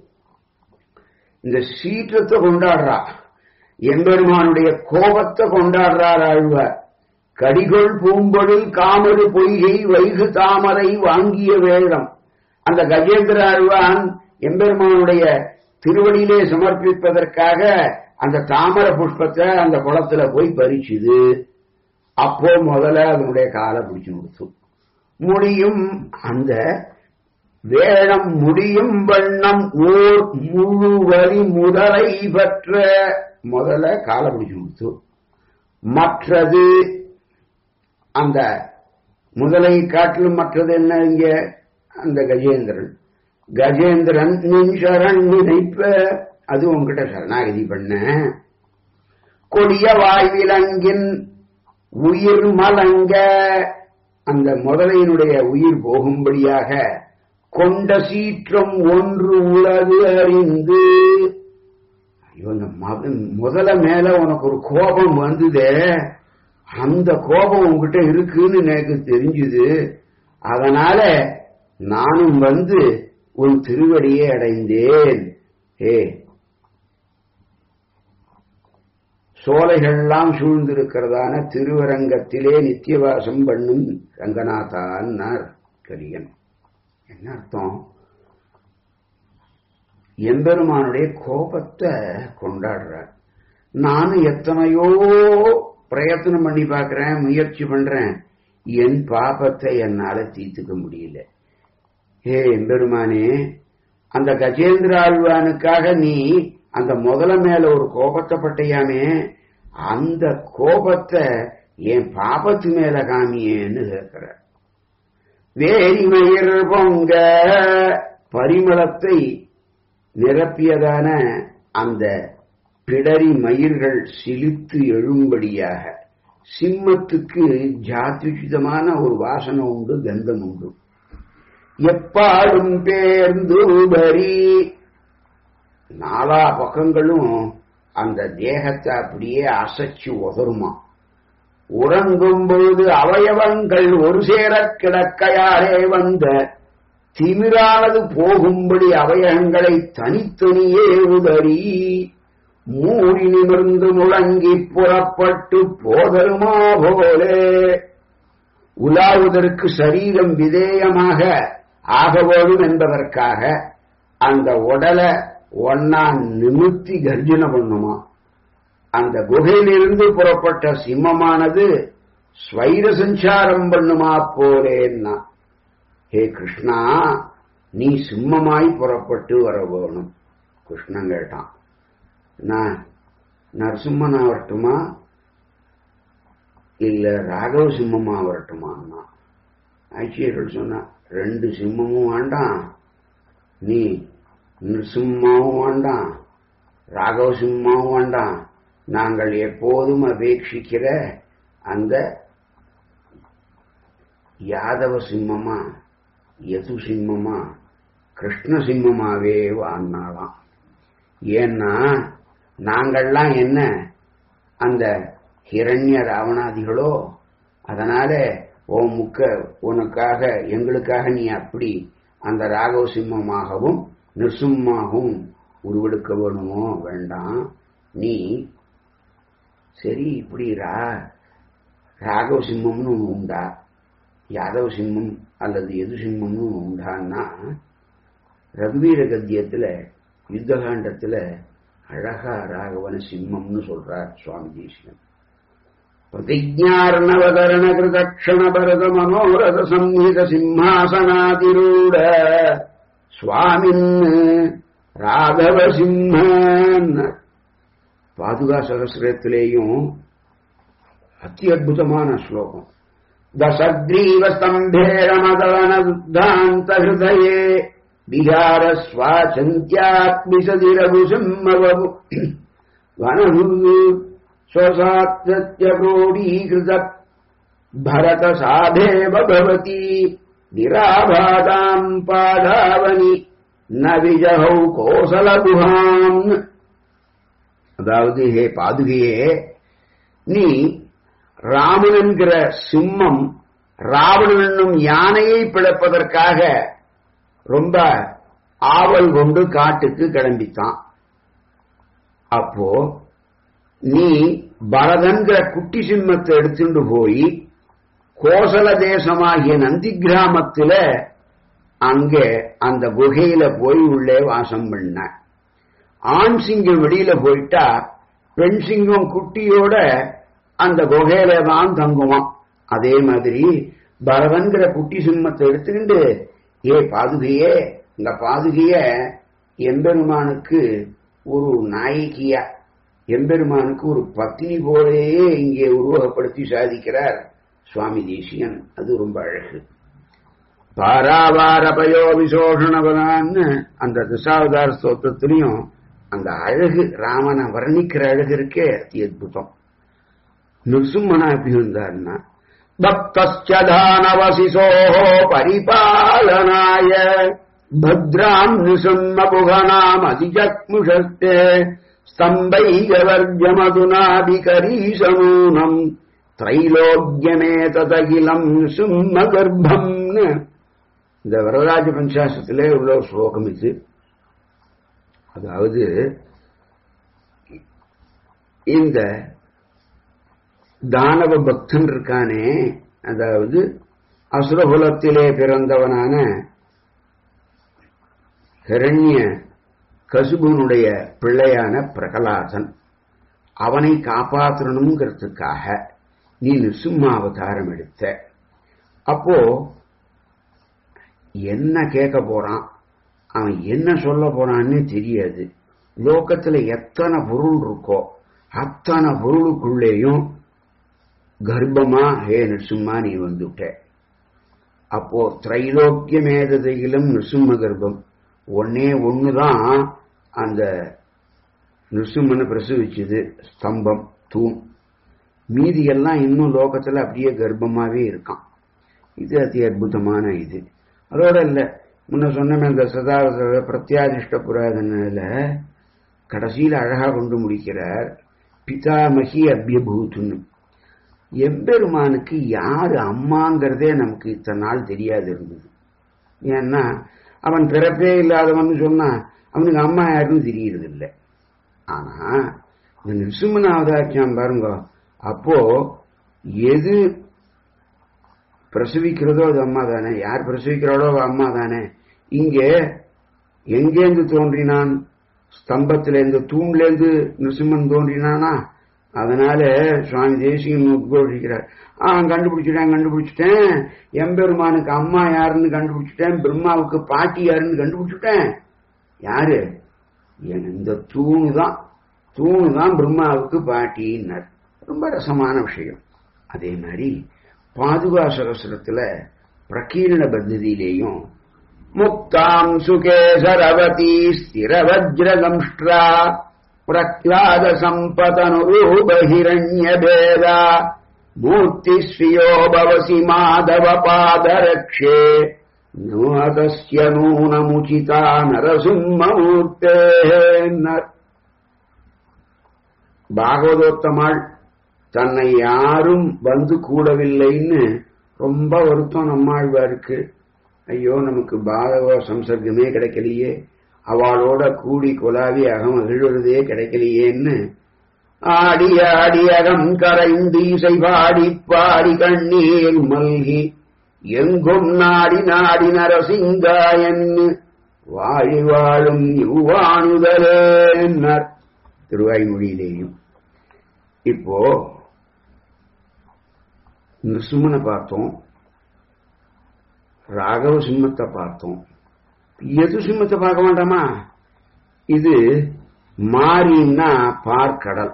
இந்த சீற்றத்தை கொண்டாடுறா எம்பெருமானுடைய கோபத்தை கொண்டாடுறார் ஆழ்வார் கடிகொள் பூம்பொழில் காமரு பொய்கை வைகு தாமரை வாங்கிய வேடம் அந்த கஜேந்திர ஆழ்வான் எம்பெருமானுடைய திருவடியிலே சமர்ப்பிப்பதற்காக அந்த தாமர புஷ்பத்தை அந்த குளத்துல போய் பறிச்சுது அப்போ முதல்ல அதனுடைய காலை பிடிச்சு கொடுத்து முடியும் அந்த வேடம் முடியும் வண்ணம் ஓர் முழுவரி முதலை பற்ற முதல்ல காலை பிடிச்சு கொடுத்து மற்றது அந்த முதலை காட்டிலும் மற்றது என்ன இங்க அந்த கஜேந்திரன் கஜேந்திரன் நின் சரண் நினைப்ப அது உங்ககிட்ட சரணாகதி பண்ண கொடிய வாய்விலங்கின் உயிர் மலங்க அந்த முதலையினுடைய உயிர் போகும்படியாக கொண்ட சீற்றம் ஒன்று உலகு அறிந்து ஐயோ இந்த மத- முதல மேல உனக்கு ஒரு கோபம் வந்ததே அந்த கோபம் உன்கிட்ட இருக்குன்னு எனக்கு தெரிஞ்சுது அதனால நானும் வந்து உன் திருவடியை அடைந்தேன் ஏ சோலைகள்லாம் சூழ்ந்திருக்கிறதான திருவரங்கத்திலே நித்தியவாசம் பண்ணும் ரங்கநாதான்னார் கரியன் என்ன அர்த்தம் எம்பெருமானுடைய கோபத்தை கொண்டாடுறார் நானும் எத்தனையோ பிரயத்தனம் பண்ணி பார்க்கிறேன் முயற்சி பண்றேன் என் பாபத்தை என்னால தீர்த்துக்க முடியல ஏ எம்பெருமானே அந்த கஜேந்திர ஆழ்வானுக்காக நீ அந்த முதல மேல ஒரு கோபத்தை பட்டையாமே அந்த கோபத்தை என் பாபத்து மேல காமியேன்னு கேட்கிற வேரிமயிர் பொங்க பரிமளத்தை நிரப்பியதான அந்த பிடரி மயிர்கள் சிலித்து எழும்படியாக சிம்மத்துக்கு ஜாத்யுஷிதமான ஒரு வாசனை உண்டு கந்தம் உண்டு எப்பாடும் பேர்ந்து பரி நாலா பக்கங்களும் அந்த தேகத்தை அப்படியே அசைச்சு உதருமா உறங்கும் பொழுது அவயவங்கள் ஒரு சேரக் கிடக்கையாலே வந்த திமிரானது போகும்படி அவயவங்களை தனித்தனியே உதறி மூடி நிமிர்ந்து முழங்கி புறப்பட்டு போதருமா போலே உலாவுதற்கு சரீரம் விதேயமாக ஆக வேண்டும் என்பதற்காக அந்த உடலை ஒன்னா நிமிர்த்தி கர்ஜனை பண்ணுமா அந்த குகையிலிருந்து புறப்பட்ட சிம்மமானது ஸ்வைர சஞ்சாரம் பண்ணுமா போலேன்னா ஹே கிருஷ்ணா நீ சிம்மமாய் புறப்பட்டு வர வேணும் கிருஷ்ணன் கேட்டான் நான் நரசிம்மனா வரட்டுமா இல்ல ராகவ சிம்மமா வரட்டுமான்னா ஆட்சியர்கள் சொன்னா ரெண்டு சிம்மமும் வேண்டாம் நீ நிருசிம்மாவும் வேண்டாம் ராகவ சிம்மாவும் வேண்டாம் நாங்கள் எப்போதும் அபேட்சிக்கிற அந்த யாதவ சிம்மமா யது சிம்மமா கிருஷ்ண சிம்மமாவே வாழ்நாளாம் ஏன்னா நாங்கள்லாம் என்ன அந்த ஹிரண்ய ராவணாதிகளோ அதனால ஓ முக்க உனக்காக எங்களுக்காக நீ அப்படி அந்த ராகவ சிம்மமாகவும் நிருசிம்மாகவும் உருவெடுக்க வேணுமோ வேண்டாம் நீ சரி இப்படி ரா ராகவ சிம்மம்னு ஒன்று உண்டா யாதவ சிம்மம் அல்லது எது சிம்மம்னு ஒன்று உண்டான்னா ரகுவீர கத்தியத்துல யுத்தகாண்டத்துல அழகா ராகவன சிம்மம்னு சொல்றார் சுவாமி தேசிகன் பிரதிஜார்ணவதரண கிருதக்ஷண பரத மனோரத சம்ஹித சிம்மாசனாதிரூட சுவாமின் ராகவ சிம்மன் பாதுகா சகசிரத்திலேயும் அத்தி அற்புதமான ஸ்லோகம் தசக்ரீவ ஸ்தம்பேர மதவன துத்தாந்த ஹிருதயே விஹார ஸ்வாச்சந்தியாத்மிசதிரபு சிம்மவபு வனபு स्वसात्यक्रोडीकृत भरतसाधेव भवति निराबादाम् पादावनि न विजहौ கோசலகுஹாம் அதாவது ஹே பாதுகையே நீ ராமன் என்கிற சிம்மம் ராவணன் என்னும் யானையை பிளப்பதற்காக ரொம்ப ஆவல் கொண்டு காட்டுக்கு கிளம்பித்தான் அப்போ நீ பரதன்கிற குட்டி சிம்மத்தை எடுத்துட்டு போய் கோசல தேசமாகிய நந்தி கிராமத்துல அங்க அந்த குகையில போய் உள்ளே வாசம் பண்ண ஆண் சிங்கம் வெளியில போயிட்டா பெண் சிங்கம் குட்டியோட அந்த குகையில தான் தங்குவான் அதே மாதிரி பரதன்கிற குட்டி சிம்மத்தை எடுத்துக்கிட்டு ஏ பாதுகையே இந்த பாதுகைய எம்பெருமானுக்கு ஒரு நாயகியா எம்பெருமானுக்கு ஒரு பத்னி போலேயே இங்கே உருவகப்படுத்தி சாதிக்கிறார் சுவாமி தேசியன் அது ரொம்ப அழகு பாராவாரபயோ விசோஷணபதான்னு அந்த திசாவதார ஸ்தோத்திரத்திலையும் அந்த அழகு ராமனை வர்ணிக்கிற அழகு இருக்கே அதி அத்புதம் நிருசும்மனா எப்படி இருந்தார்னா பக்தஸ்தானவசிசோ பரிபாலனாய பத்ராம் நிசும்ம புகனாம் அதிஜக்முஷஸ்தே ஸ்தம்பைகவர்ஜமதுனாபிகரீசமூனம் திரைலோக்கியமே ததகிலம் சும்ம கர்ப்பம்னு இந்த வரதராஜ பஞ்சாசத்திலே உள்ள ஒரு ஸ்லோகம் இது அதாவது இந்த தானவ பக்தன் இருக்கானே அதாவது அசுரகுலத்திலே பிறந்தவனான ஹிரண்ய கசுபனுடைய பிள்ளையான பிரகலாதன் அவனை காப்பாற்றணுங்கிறதுக்காக நீ நிருசிம்மாவதாரம் எடுத்த அப்போ என்ன கேட்க போறான் அவன் என்ன சொல்ல போறான்னு தெரியாது லோகத்துல எத்தனை பொருள் இருக்கோ அத்தனை பொருளுக்குள்ளேயும் கர்ப்பமா ஹே நிருசிம்மா நீ வந்துட்ட அப்போ திரைலோக்கியமேதையிலும் நிருசிம்ம கர்ப்பம் ஒன்னே ஒண்ணுதான் அந்த நிருசிம்மனை பிரசவிச்சது ஸ்தம்பம் தூண் மீதி எல்லாம் இன்னும் லோகத்துல அப்படியே கர்ப்பமாவே இருக்கான் இது அதி அற்புதமான இது அதோட இல்ல முன்ன சொன்னமே அந்த சதா பிரத்யாதிஷ்ட புராதனில கடைசியில அழகா கொண்டு முடிக்கிறார் பிதாமகி அபியபூத்துன்னு எம்பெருமானுக்கு யாரு அம்மாங்கிறதே நமக்கு இத்தனை நாள் தெரியாது இருந்தது ஏன்னா அவன் பிறப்பே இல்லாதவன் சொன்னா அவனுக்கு அம்மா யாருன்னு தெரியறது இல்லை ஆனா இந்த நிருசிம்மன் அவதாரிச்சான் பாருங்க அப்போ எது பிரசவிக்கிறதோ அது அம்மா தானே யார் பிரசவிக்கிறாளோ அவ அம்மா தானே இங்கே எங்கேந்து தோன்றினான் ஸ்தம்பத்திலேருந்து தூண்லேருந்து நிருசிம்மன் தோன்றினானா அதனால சுவாமி தேசிகன் உத்கோஷிக்கிறார் ஆ கண்டுபிடிச்சிட்டேன் கண்டுபிடிச்சிட்டேன் எம்பெருமானுக்கு அம்மா யாருன்னு கண்டுபிடிச்சிட்டேன் பிரம்மாவுக்கு பாட்டி யாருன்னு கண்டுபிடிச்சிட்டேன் யாரு இந்த தூணு தான் தூணு தான் பிரம்மாவுக்கு பாட்டின்னார் ரொம்ப ரசமான விஷயம் அதே மாதிரி பாதுகா சகசிரத்துல பிரகீரண பத்ததியிலேயும் முக்தாம் சுகே சரவதி ஸ்திரவஜ்ரதம்ஷ்ட்ரா பிரக்லாத சம்பதனுரூபஹிரண்யபேதா மூர்த்தி ஸ்ரீயோ பவசி மாதவ பாதரக்ஷே நூதஸ்ய நூனமுச்சிதா நரசிம்மமூர்த்தே பாகவதோத்தமாள் தன்னை யாரும் வந்து கூடவில்லைன்னு ரொம்ப வருத்தம் நம்மாழ்வாருக்கு ஐயோ நமக்கு பாகவ சம்சர்க்கமே கிடைக்கலையே அவளோட கூடி கொலாவி அகம் அகிழ்வதே கிடைக்கலையேன்னு ஆடி ஆடி அகம் கரைந்து இசை பாடி பாடி கண்ணீர் மல்கி எங்கும் நாடி நாடி நரசிங்காயன்னு வாழி வாழும் யுவானுதலேன்னார் திருவாய்மொழியிலேயும் இப்போ நிருசிம்மனை பார்த்தோம் ராகவ சிம்மத்தை பார்த்தோம் எது சிம்மத்தை பார்க்க வேண்டாமா இது மாறின்னா பார்க்கடல்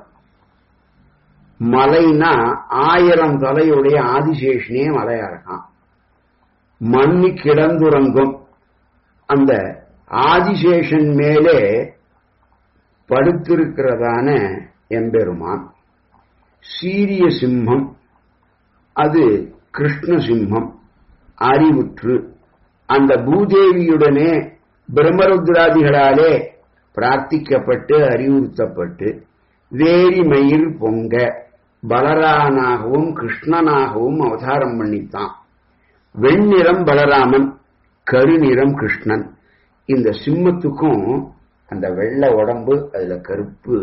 மலைனா ஆயிரம் தலையுடைய ஆதிசேஷனே மலையா இருக்கான் மண்ணி கிடந்துறங்கும் அந்த ஆதிசேஷன் மேலே படுத்திருக்கிறதான எம்பெருமான் சீரிய சிம்மம் அது கிருஷ்ண சிம்மம் அறிவுற்று அந்த பூதேவியுடனே பிரம்மருத்ராதிகளாலே பிரார்த்திக்கப்பட்டு அறிவுறுத்தப்பட்டு வேரி மயில் பொங்க பலரானாகவும் கிருஷ்ணனாகவும் அவதாரம் பண்ணித்தான் வெண்ணிறம் பலராமன் கருநிறம் கிருஷ்ணன் இந்த சிம்மத்துக்கும் அந்த வெள்ளை உடம்பு அதுல கருப்பு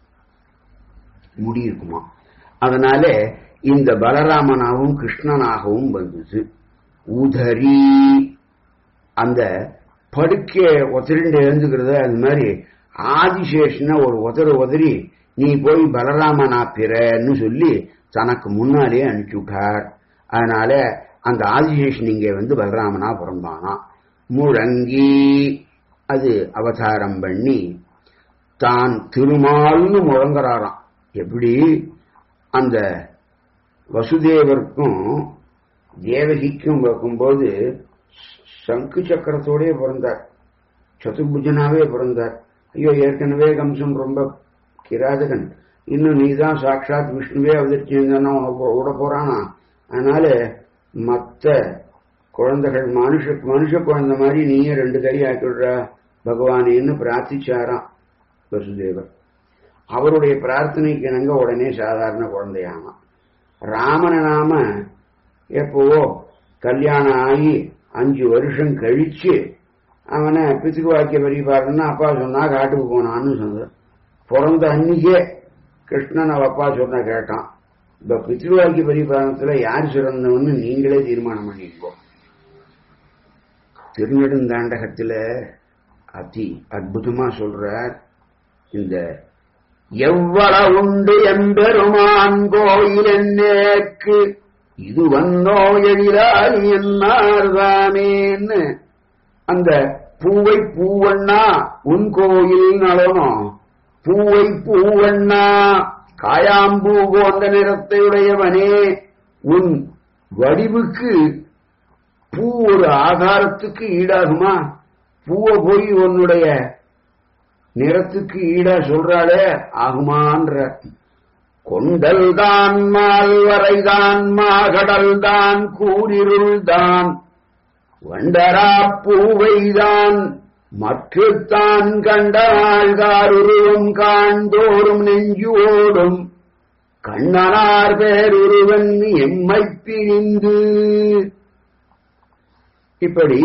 முடி இருக்குமா அதனால இந்த பலராமனாகவும் கிருஷ்ணனாகவும் வந்தது உதரி அந்த படுக்கைய ஒத்தரிண்டு எழுந்துக்கிறத அந்த மாதிரி ஆதிசேஷன ஒரு உதறு உதறி நீ போய் பலராமனா பிறன்னு சொல்லி தனக்கு முன்னாலே அனுப்பிச்சு விட்டார் அதனால அந்த ஆதிசேஷன் இங்கே வந்து பலராமனா பிறந்தானா முழங்கி அது அவதாரம் பண்ணி தான் திருமால்னு முழங்குறாராம் எப்படி அந்த வசுதேவருக்கும் தேவகிக்கும் வைக்கும்போது சங்கு சக்கரத்தோடே பிறந்தார் சதுர்புஜனாவே பிறந்தார் ஐயோ ஏற்கனவே கம்சன் ரொம்ப கிராதகன் இன்னும் நீதான் சாட்சாத் விஷ்ணுவே அவதரிச்சிருந்தா உனக்கு விட போறானா அதனால மத்த குழந்தைகள் மனுஷ மனுஷ குழந்தை மாதிரி நீயே ரெண்டு கை ஆக்கி விடுறா பகவானேன்னு பிரார்த்திச்சாராம் வசுதேவர் அவருடைய பிரார்த்தனைக்கு இணங்க உடனே சாதாரண குழந்தையாமா ராமனை நாம எப்போவோ கல்யாணம் ஆகி அஞ்சு வருஷம் கழிச்சு அவனை பித்துக்கு வாக்கிய பரிபாருன்னா அப்பா சொன்னா காட்டுக்கு போனான்னு சொன்னார் பிறந்த அன்னைக்கே கிருஷ்ணன் அவ அப்பா சொன்ன கேட்டான் இப்ப பித்ருவாக்கிய பரிபாலனத்துல யார் சிறந்தவன்னு நீங்களே தீர்மானம் பண்ணிக்கோ திருநெடுந்தாண்டகத்துல அதி அற்புதமா சொல்றார் இந்த எவ்வளவு உண்டு எம்பெருமான் கோயில் என்னேக்கு இது வந்தோ எழிலாய் என்னார்தானேன்னு அந்த பூவை பூவண்ணா உன் கோயில் நலனும் பூவை பூவண்ணா காயாம்பூ போன்ற நிறத்தையுடையவனே உன் வடிவுக்கு பூ ஒரு ஆகாரத்துக்கு ஈடாகுமா பூவை போய் உன்னுடைய நிறத்துக்கு ஈடா சொல்றாளே ஆகுமான்ற கொண்டல் தான் மால்வரைதான் மாகடல் தான் கூரிருள் தான் வண்டரா பூவைதான் மற்றுத்தான் கண்டாழ்கார் உருவம் காண்தோறும் நெஞ்சோடும் கண்ணனார் பேருருவன் எம்மை பிரிந்து இப்படி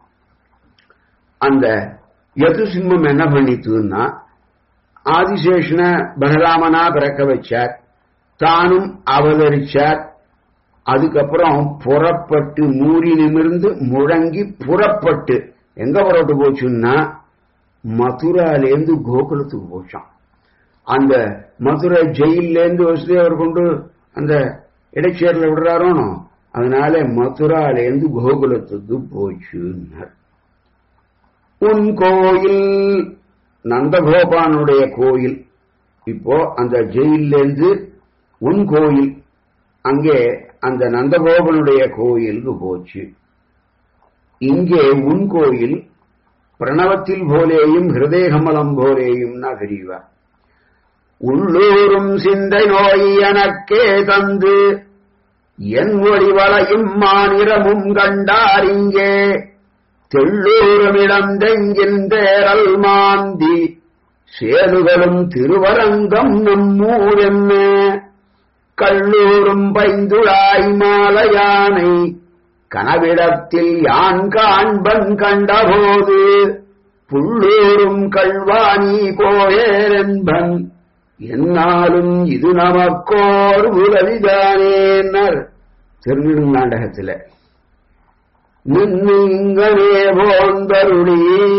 அந்த யது சிம்மம் என்ன பண்ணித்துன்னா ஆதிசேஷன பலராமனா பிறக்க வச்சார் தானும் அவதரிச்சார் அதுக்கப்புறம் புறப்பட்டு மூறி நிமிர்ந்து முழங்கி புறப்பட்டு எங்க புறப்பட்டு போச்சுன்னா மதுராலேருந்து கோகுலத்துக்கு போச்சான் அந்த மதுரை ஜெயிலேருந்து வசுதேவர் கொண்டு அந்த இடைச்சேரில் விடுறாரோனோ அதனால மதுராலேருந்து கோகுலத்துக்கு போச்சுன்னார் உன் கோயில் நந்தகோபானுடைய கோயில் இப்போ அந்த ஜெயிலேருந்து உன் கோயில் அங்கே அந்த நந்தகோபனுடைய கோயிலுக்கு போச்சு இங்கே உன் கோயில் பிரணவத்தில் போலேயும் ஹிருதயகமலம் போலேயும் தெரியவா உள்ளூரும் சிந்தை நோய் எனக்கே தந்து என் ஒளிவளையும் மாநிறமும் கண்டார் இங்கே தெள்ளூரமிடந்தெங்கின் தேரல் மாந்தி சேதுகளும் திருவரங்கம் நம்மூரென்ன கல்லூரும் பைந்துழாய் மாலையானை கனவிடத்தில் யான் காண்பன் கண்டபோது புள்ளூரும் கல்வாணி கோயேரென்பன் என்னாலும் இது நமக்கோர் உதவிதானேன்னர் திருநெடுநாடகத்தில் நின்னு இங்கனே போந்தருளி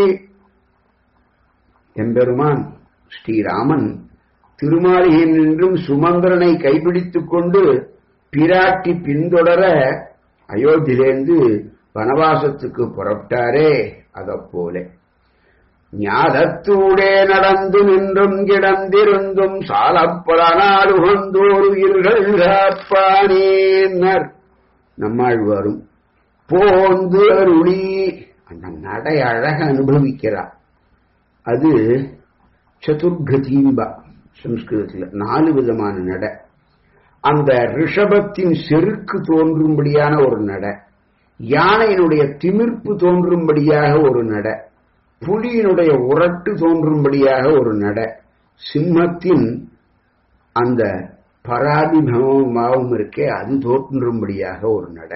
எம்பெருமான் ஸ்ரீராமன் திருமாளிகையில் நின்றும் சுமந்திரனை கைப்பிடித்துக் கொண்டு பிராட்டி பின்தொடர அயோத்தியிலேருந்து வனவாசத்துக்கு புறப்பட்டாரே அதப்போல ஞாதத்தூடே நடந்து நின்றும் கிடந்திருந்தும் சாலப்பட நாடு கொண்டோர் உயிர்கள் காப்பானேன்னர் நம்மாழ்வாரும் போந்து அருளி அந்த நடை அழக அனுபவிக்கிறார் அது சதுர்கதீம்பா சம்ஸ்கிருதத்தில் நாலு விதமான நட அந்த ரிஷபத்தின் செருக்கு தோன்றும்படியான ஒரு நட யானையினுடைய திமிர்ப்பு தோன்றும்படியாக ஒரு நட புலியினுடைய உரட்டு தோன்றும்படியாக ஒரு நட சிம்மத்தின் அந்த பராபிபவமாகவும் இருக்கே அது தோன்றும்படியாக ஒரு நட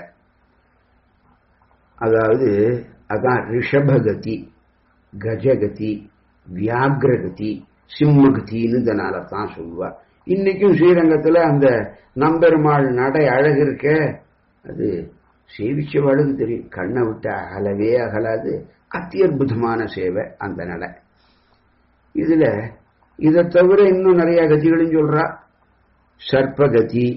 அதாவது அதான் ரிஷபகதி கஜகதி வியாகிரகதி சிம்மகத்தின்னு இதனால தான் சொல்லுவா இன்னைக்கும் ஸ்ரீரங்கத்துல அந்த நம்பெருமாள் நடை அழகு இருக்க அது சேவிச்சவாளுக்கு தெரியும் கண்ணை விட்டு அகலவே அகலாது அத்தியற்புதமான சேவை அந்த நடை இதுல இதை தவிர இன்னும் நிறைய கதிகளும் சொல்றா சர்ப்பகதி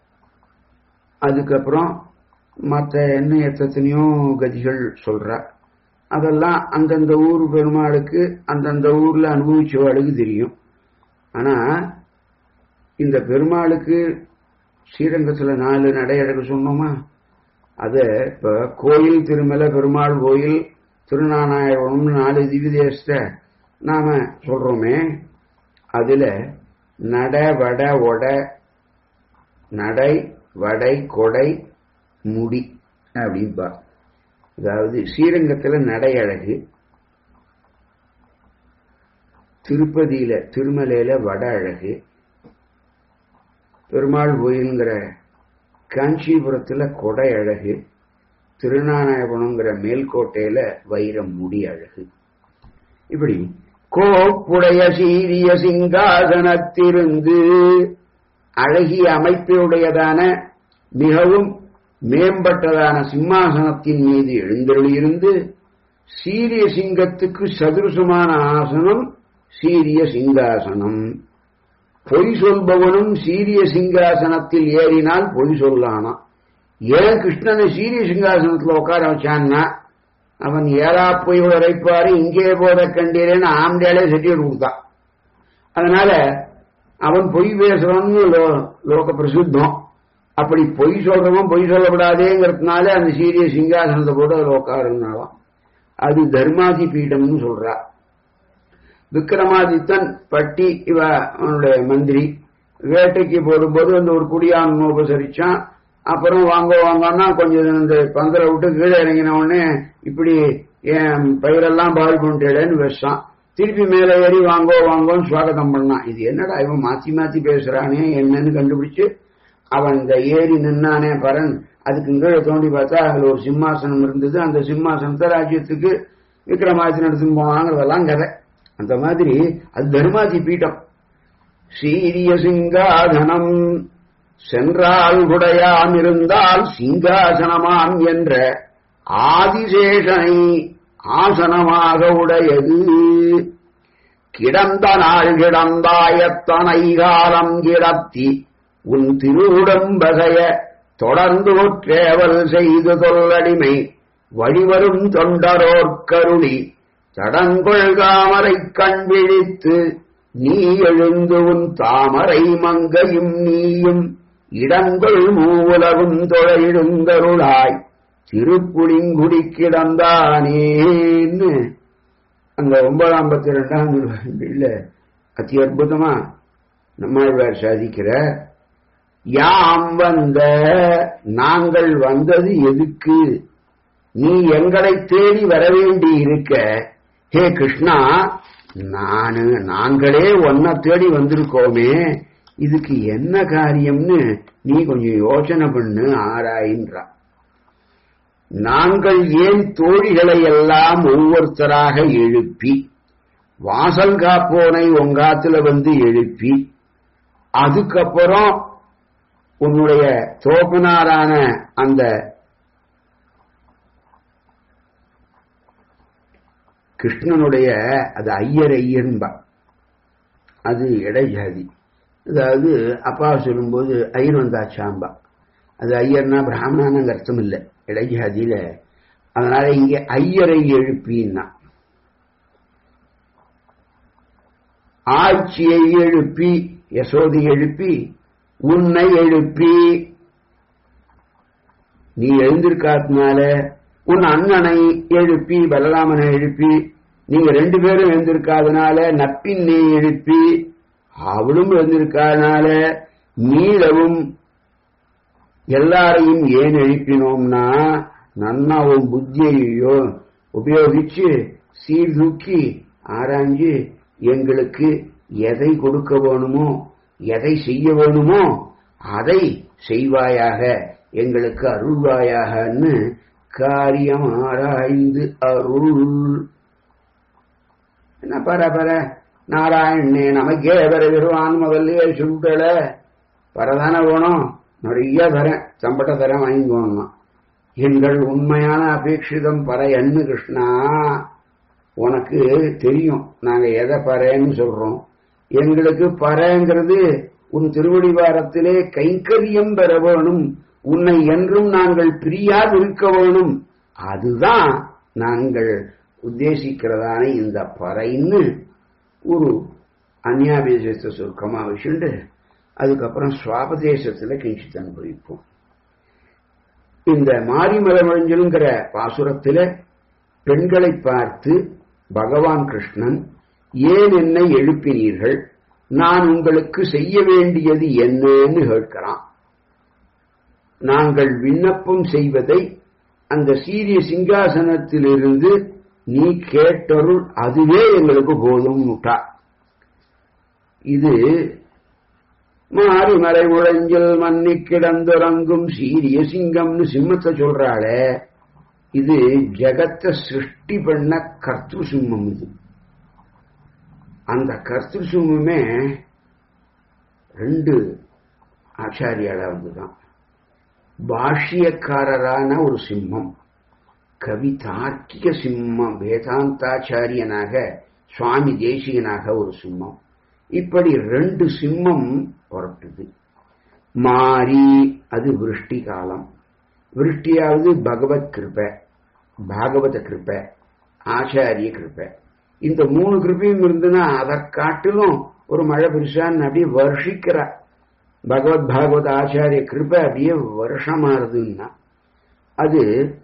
அதுக்கப்புறம் மற்ற என்ன எத்தனையோ கதிகள் சொல்றா அதெல்லாம் அந்தந்த ஊர் பெருமாளுக்கு அந்தந்த ஊர்ல அனுபவிச்சவாளுக்கு தெரியும் ஆனா இந்த பெருமாளுக்கு ஸ்ரீரங்கத்துல நாலு நடையழகு சொன்னோமா அத இப்ப கோயில் திருமலை பெருமாள் கோயில் திருநாராயணம்னு நாலு திவ்யதேசத்தை நாம சொல்றோமே அதுல நட வட ஒட நடை வடை கொடை முடி அப்படின்பா அதாவது ஸ்ரீரங்கத்துல நடை அழகு திருப்பதியில திருமலையில வட அழகு பெருமாள் கோயிலுங்கிற காஞ்சிபுரத்துல கொடை அழகு திருநாராயணபுரம்ங்கிற மேல்கோட்டையில வைரம் முடி அழகு இப்படி கோப்புடைய சீரிய சிங்காசனத்திருந்து அழகிய அமைப்புடையதான மிகவும் மேம்பட்டதான சிம்மாசனத்தின் மீது எழுந்தருளியிருந்து சீரிய சிங்கத்துக்கு சதுருசமான ஆசனம் சீரிய சிங்காசனம் பொய் சொல்பவனும் சீரிய சிங்காசனத்தில் ஏறினால் பொய் சொல்லானா ஏன் கிருஷ்ணனை சீரிய சிங்காசனத்தில் உட்கார வச்சான்னா அவன் ஏறா பொய் உரைப்பாரு இங்கே போத கண்டீரேன்னு ஆம்டேலே செட்டியர் கொடுத்தான் அதனால அவன் பொய் பேசுறவன்னு லோ- லோக பிரசித்தம் அப்படி பொய் சொல்றவன் பொய் சொல்லப்படாதேங்கிறதுனால அந்த சீரிய சிங்காசனத்தை போட்டு அதில் உட்காருனாலாம் அது தர்மாதி பீடம்னு சொல்றா விக்ரமாதித்தன் பட்டி இவ அவனுடைய மந்திரி வேட்டைக்கு போடும்போது அந்த ஒரு குடியான் உபசரிச்சான் அப்புறம் வாங்க வாங்கன்னா கொஞ்சம் இந்த பந்தலை விட்டு கீழே இறங்கின உடனே இப்படி என் பயிரெல்லாம் பால் பண்ணிட்டேன்னு வச்சான் திருப்பி மேலே ஏறி வாங்கோ வாங்கோன்னு சுவாகதம் பண்ணான் இது என்னடா இவன் மாத்தி மாத்தி பேசுறானே என்னன்னு கண்டுபிடிச்சு அவன் இந்த ஏறி நின்னானே பரன் அதுக்கு கீழே தோண்டி பார்த்தா அதுல ஒரு சிம்மாசனம் இருந்தது அந்த சிம்மாசனத்தை ராஜ்யத்துக்கு விக்ரமாதித்தன் எடுத்துன்னு போனாங்கிறதெல்லாம் கதை அந்த மாதிரி அது தர்மாதி பீட்டம் சீரிய சிங்காதனம் சென்றால் உடையாம் இருந்தால் சிங்காசனமாம் என்ற ஆதிசேஷனை ஆசனமாக உடையது கிடந்த நாள் கிடந்தாயத்தனை காலம் கிடத்தி உன் திருவுடம்பகைய தொடர்ந்து ஒற்றேவல் செய்து தொல்லடிமை வழிவரும் தொண்டரோர்க்கருளி தடங்கொள்காமரை கண் விழித்து நீ எழுந்து உன் தாமரை மங்கையும் நீயும் இடங்கொள் மூவுலகும் தொழைழுந்தருளாய் திருப்புளிங்குடி கிடந்தானேன்னு அந்த ஒன்பதாம் பத்தி ரெண்டாம் இல்ல அதி அற்புதமா நம்மாழ்வார் சாதிக்கிற யாம் வந்த நாங்கள் வந்தது எதுக்கு நீ எங்களை தேடி வர வேண்டி இருக்க ஹே கிருஷ்ணா நானு நாங்களே ஒன்ன தேடி வந்திருக்கோமே இதுக்கு என்ன காரியம்னு நீ கொஞ்சம் யோசனை பண்ணு ஆராயின்றா நாங்கள் ஏன் தோழிகளை எல்லாம் ஒவ்வொருத்தராக எழுப்பி வாசல் காப்போனை உங்காத்துல வந்து எழுப்பி அதுக்கப்புறம் உன்னுடைய தோப்பனாரான அந்த கிருஷ்ணனுடைய அது ஐயர் ஐயன்பா அது இடைஜாதி அதாவது அப்பா சொல்லும்போது ஐயர் வந்தாச்சாம்பா அது ஐயர்னா பிராமணான்னு அர்த்தம் இல்லை இடைஜாதியில அதனால இங்க ஐயரை எழுப்பின்னா ஆட்சியை எழுப்பி யசோதை எழுப்பி உன்னை எழுப்பி நீ எழுந்திருக்காதனால உன் அண்ணனை எழுப்பி பலராமனை எழுப்பி நீங்க ரெண்டு பேரும் எழுந்திருக்காதனால நப்பின்னை எழுப்பி அவளும் எழுந்திருக்காதனால நீளவும் எல்லாரையும் ஏன் எழுப்பினோம்னா நன்னா உன் புத்தியையோ உபயோகிச்சு சீர்தூக்கி ஆராய்ஞ்சு எங்களுக்கு எதை கொடுக்க வேணுமோ எதை செய்ய வேணுமோ அதை செய்வாயாக எங்களுக்கு அருள்வாயாகன்னு காரியம் ஆராய்ந்து அருள் என்ன பர பர நாராயணே நமக்கே வர வருவான் முதல்ல சுண்டல பரதானே வேணும் நிறைய தரேன் சம்பட்ட தரேன் வாங்கிக்கோணுமா எங்கள் உண்மையான அபேட்சிதம் பர என்ன கிருஷ்ணா உனக்கு தெரியும் நாங்க எதை பறேன்னு சொல்றோம் எங்களுக்கு பறங்கிறது உன் திருவடிவாரத்திலே கைங்கரியம் பெற வேணும் உன்னை என்றும் நாங்கள் பிரியாது இருக்க வேணும் அதுதான் நாங்கள் உத்தேசிக்கிறதான இந்த பறைன்னு ஒரு அந்யாபேசத்தை சுருக்கமா வச்சுண்டு அதுக்கப்புறம் சுவாபதேசத்துல கிஞ்சித் அனுபவிப்போம் இந்த மாரிமலமழிஞ்சலுங்கிற பாசுரத்துல பெண்களை பார்த்து பகவான் கிருஷ்ணன் ஏன் என்னை எழுப்பினீர்கள் நான் உங்களுக்கு செய்ய வேண்டியது என்னன்னு கேட்கிறான் நாங்கள் விண்ணப்பம் செய்வதை அந்த சீரிய சிங்காசனத்திலிருந்து நீ கேட்டருள் அதுவே எங்களுக்கு போதும் விட்டா இது மாறிமலை முழஞ்சல் மன்னி கிடந்துறங்கும் சீரிய சிங்கம்னு சிம்மத்தை சொல்றாளே இது ஜெகத்தை சிருஷ்டி பண்ண கர்த்திரு சிம்மம் இது அந்த கர்த்திரு சிம்மமே ரெண்டு ஆச்சாரியாளா வந்துதான் பாஷ்யக்காரரான ஒரு சிம்மம் கவி தார்க்கிக சிம்மம் வேதாந்தாச்சாரியனாக சுவாமி தேசிகனாக ஒரு சிம்மம் இப்படி ரெண்டு சிம்மம் புறப்பட்டது மாறி அது விருஷ்டி காலம் விருஷ்டியாவது பகவத் கிருப்பை பாகவத கிருப்பை ஆச்சாரிய கிருப்பை இந்த மூணு கிருப்பையும் இருந்துன்னா அதை காட்டிலும் ஒரு மழை பெருசான்னு அப்படியே வருஷிக்கிற பகவத் பாகவத ஆச்சாரிய கிருப்பை அப்படியே வருஷமாறுதுன்னா அது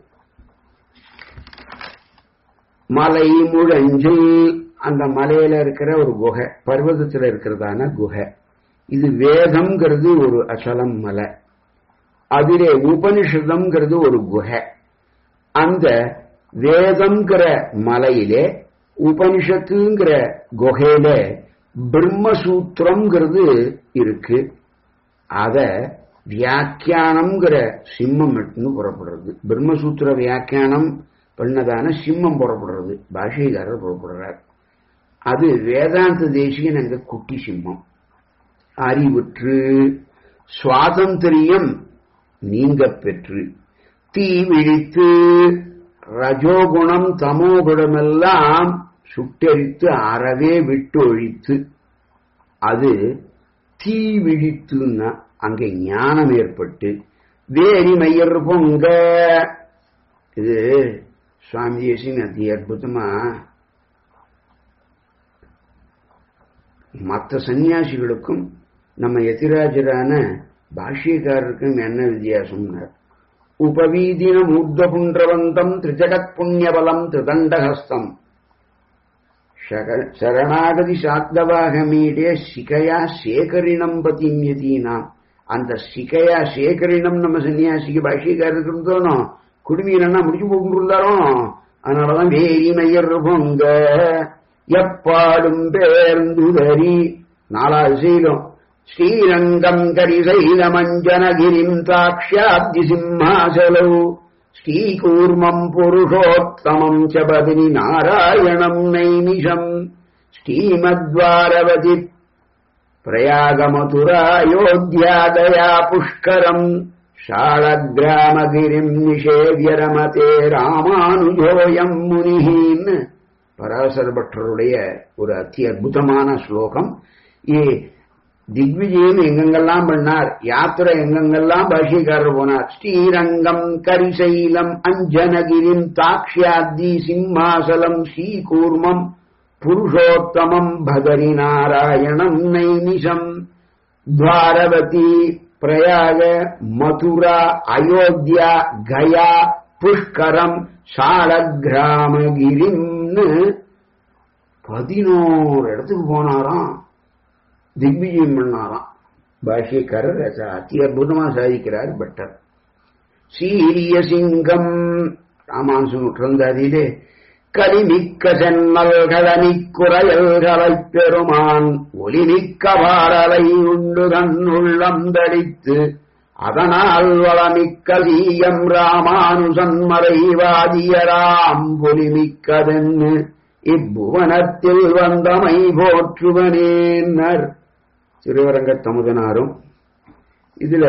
மலை முழஞ்சில் அந்த மலையில இருக்கிற ஒரு குகை பர்வதத்தில் இருக்கிறதான குகை இது வேதம்ங்கிறது ஒரு அச்சலம் மலை அதிலே உபனிஷதம்ங்கிறது ஒரு குகை அந்த வேதம்ங்கிற மலையிலே உபனிஷத்துங்கிற குகையில பிரம்மசூத்திரம்ங்கிறது இருக்கு அத வியாக்கியானம்ங்கிற சிம்மம் புறப்படுறது பிரம்மசூத்திர வியாக்கியானம் பண்ணதான சிம்மம் புறப்படுறது பாஷைகாரர் புறப்படுறார் அது வேதாந்த தேசியன் அங்க குட்டி சிம்மம் அறிவுற்று சுவாதந்திரியம் நீங்க பெற்று தீ விழித்து ரஜோகுணம் தமோகுணமெல்லாம் சுட்டெரித்து அறவே விட்டு ஒழித்து அது தீ விழித்துன்னா அங்கே ஞானம் ஏற்பட்டு வேரி மையர் பொங்க இது சுவாமி தேசின் அதி அற்புதமா மற்ற சன்னியாசிகளுக்கும் நம்ம எதிராஜரான பாஷ்யக்காரருக்கும் என்ன வித்தியாசம்னார் உபவீதினம் ஊர்தபுன்றவந்தம் திரிஜகத் புண்ணியபலம் திருதண்டஹஸ்தம் சரணாகதி சாத்தவாகமீடே சிகையா சேகரிணம் பதிமியதீனாம் அந்த சிகையா சேகரிணம் நம்ம சன்னியாசிக்கு பாஷ்யக்காரருக்கு இருந்தோம் குடுமீனா முடிச்சு போட்டுருந்தாரோ அதனாலதான் வேரி மையர் பொங்க எப்பாடும் பேர்ந்துதறி நாலாவது செய்தோம் ஸ்ரீரங்கம் கரிசைலமஞ்சனகிரிம் தாக்ஷாப்தி சிம்மாசலௌ ஸ்ரீகூர்மம் புருஷோத்தமம் ச பதினி நாராயணம் நைமிஷம் ஸ்ரீமத்வாரவதி பிரயாகமதுராயோத்தியாதயா புஷ்கரம் ஷாளகிராமகிரிம் நிஷேவிய ரமதே ராமானுஜோயம் முனிஹின்னு பராசர பட்டருடைய ஒரு அத்தி அற்புதமான ஸ்லோகம் ஏ திக்விஜயம் எங்கெங்கெல்லாம் பண்ணார் யாத்திரை எங்கெங்கெல்லாம் பாஷிக்காரர் போனார் ஸ்ரீரங்கம் கரிசைலம் அஞ்சனகிரிம் தாக்ஷாத்தி சிம்மாசலம் ஸ்ரீகூர்மம் புருஷோத்தமம் பகரி நாராயணம் நைமிஷம் துவாரவதி பிரயாக மதுரா அயோத்தியா கயா புஷ்கரம் சாலகிராமகிரிம்னு பதினோரு இடத்துக்கு போனாராம் திக்விஜயம் பண்ணாராம் பாஷ்யக்காரர் அதி அற்புதமா சாதிக்கிறார் பட்டர் சீரிய சிங்கம் ராமானுசன் உற்றந்தாதியிலே கலிமிக்க சென்னல்களனிக் குறையல்களைப் பெருமான் ஒலிமிக்க பாடலை உண்டு தன்னுள்ளம் தடித்து அதனால் வளமிக்க சீயம் ராமானுசன் மறைவாதியராம் பொலிமிக்கதென்னு இப்புவனத்தில் வந்தமை போற்றுவனேன்னர் திருவரங்க தமுதனாரும் இதுல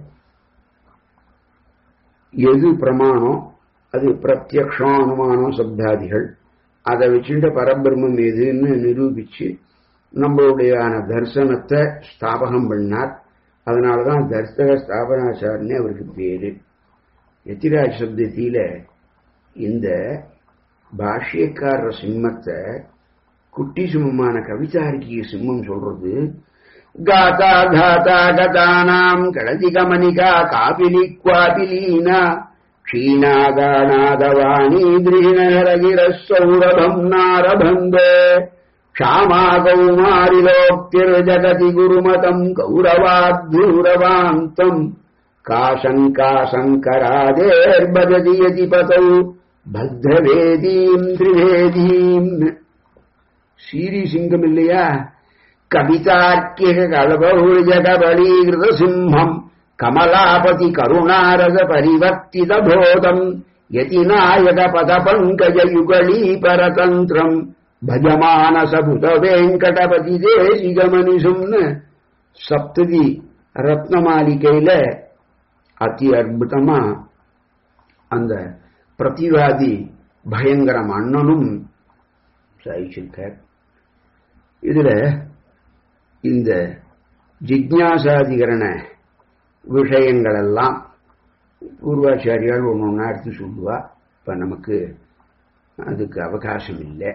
எது பிரமாணம் அது பிரத்யக்ஷம் அனுமானம் சப்தாதிகள் அதை வச்சுட்டு பரபிரம்மம் எதுன்னு நிரூபிச்சு நம்மளுடைய தரிசனத்தை ஸ்தாபகம் பண்ணார் அதனாலதான் தர்சக ஸ்தாபனாச்சாரன்னு அவருக்கு பேரு எத்திராஜ் சப்தத்தில இந்த பாஷ்யக்காரர் சிம்மத்தை குட்டி சிம்மமான கவிதார்க்கிய சிம்மம் சொல்றது காதா காதா கதானாம் கடதி கமனிகா காபிலி குவாபிலீனா க்ஷீணாகாநாதவாணி திருநகரகிர சௌரபம் நாரபந்தே க்ஷாமா கௌமாரிலோக்திர்ஜகதி குருமதம் கௌரவாத்யூரவாந்தம் காசங்கா சங்கராதேர்பஜதி யதி பதௌ பத்ரவேதீம் திரிவேதீம் சீரி சிங்கம் இல்லையா கவிதார்க்கிக கலபௌஜகபலீகிருத சிம்மம் கமலாபதி கருணாரத பரிவர்த்தித போதம் யதிநாயக பத பங்கஜ யுகலீ பரதந்திரம் பஜமான சபுத வெங்கடபதி தேசிகமனிசும்னு சப்ததி ரத்னமாளிகையில அதி அற்புதமா அந்த பிரதிவாதி பயங்கரம் அண்ணனும் சாதிச்சிருக்கார் இதுல இந்த ஜிக்ஞாசாதிகரண விஷயங்கள் எல்லாம் பூர்வாச்சாரியால் ஒன்று ஒன்றா எடுத்து சொல்லுவா இப்ப நமக்கு அதுக்கு அவகாசம் இல்லை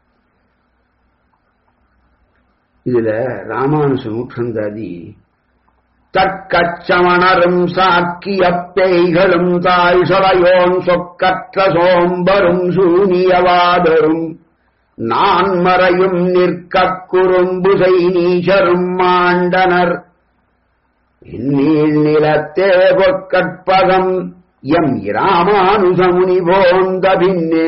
இதுல ராமானுச நூற்றந்தாதி தற்கச்சமணரும் சாக்கிய பேய்களும் தாய்சலையோன் சொக்கற்ற சோம்பரும் சூனியவாதரும் நான் மறையும் நிற்க குறும்புசை நீச்சரும் மாண்டனர் இந்நீள் நிலத்தே பொற்கற்பகம் எம் இராமானுசமுனி போந்த பின்னே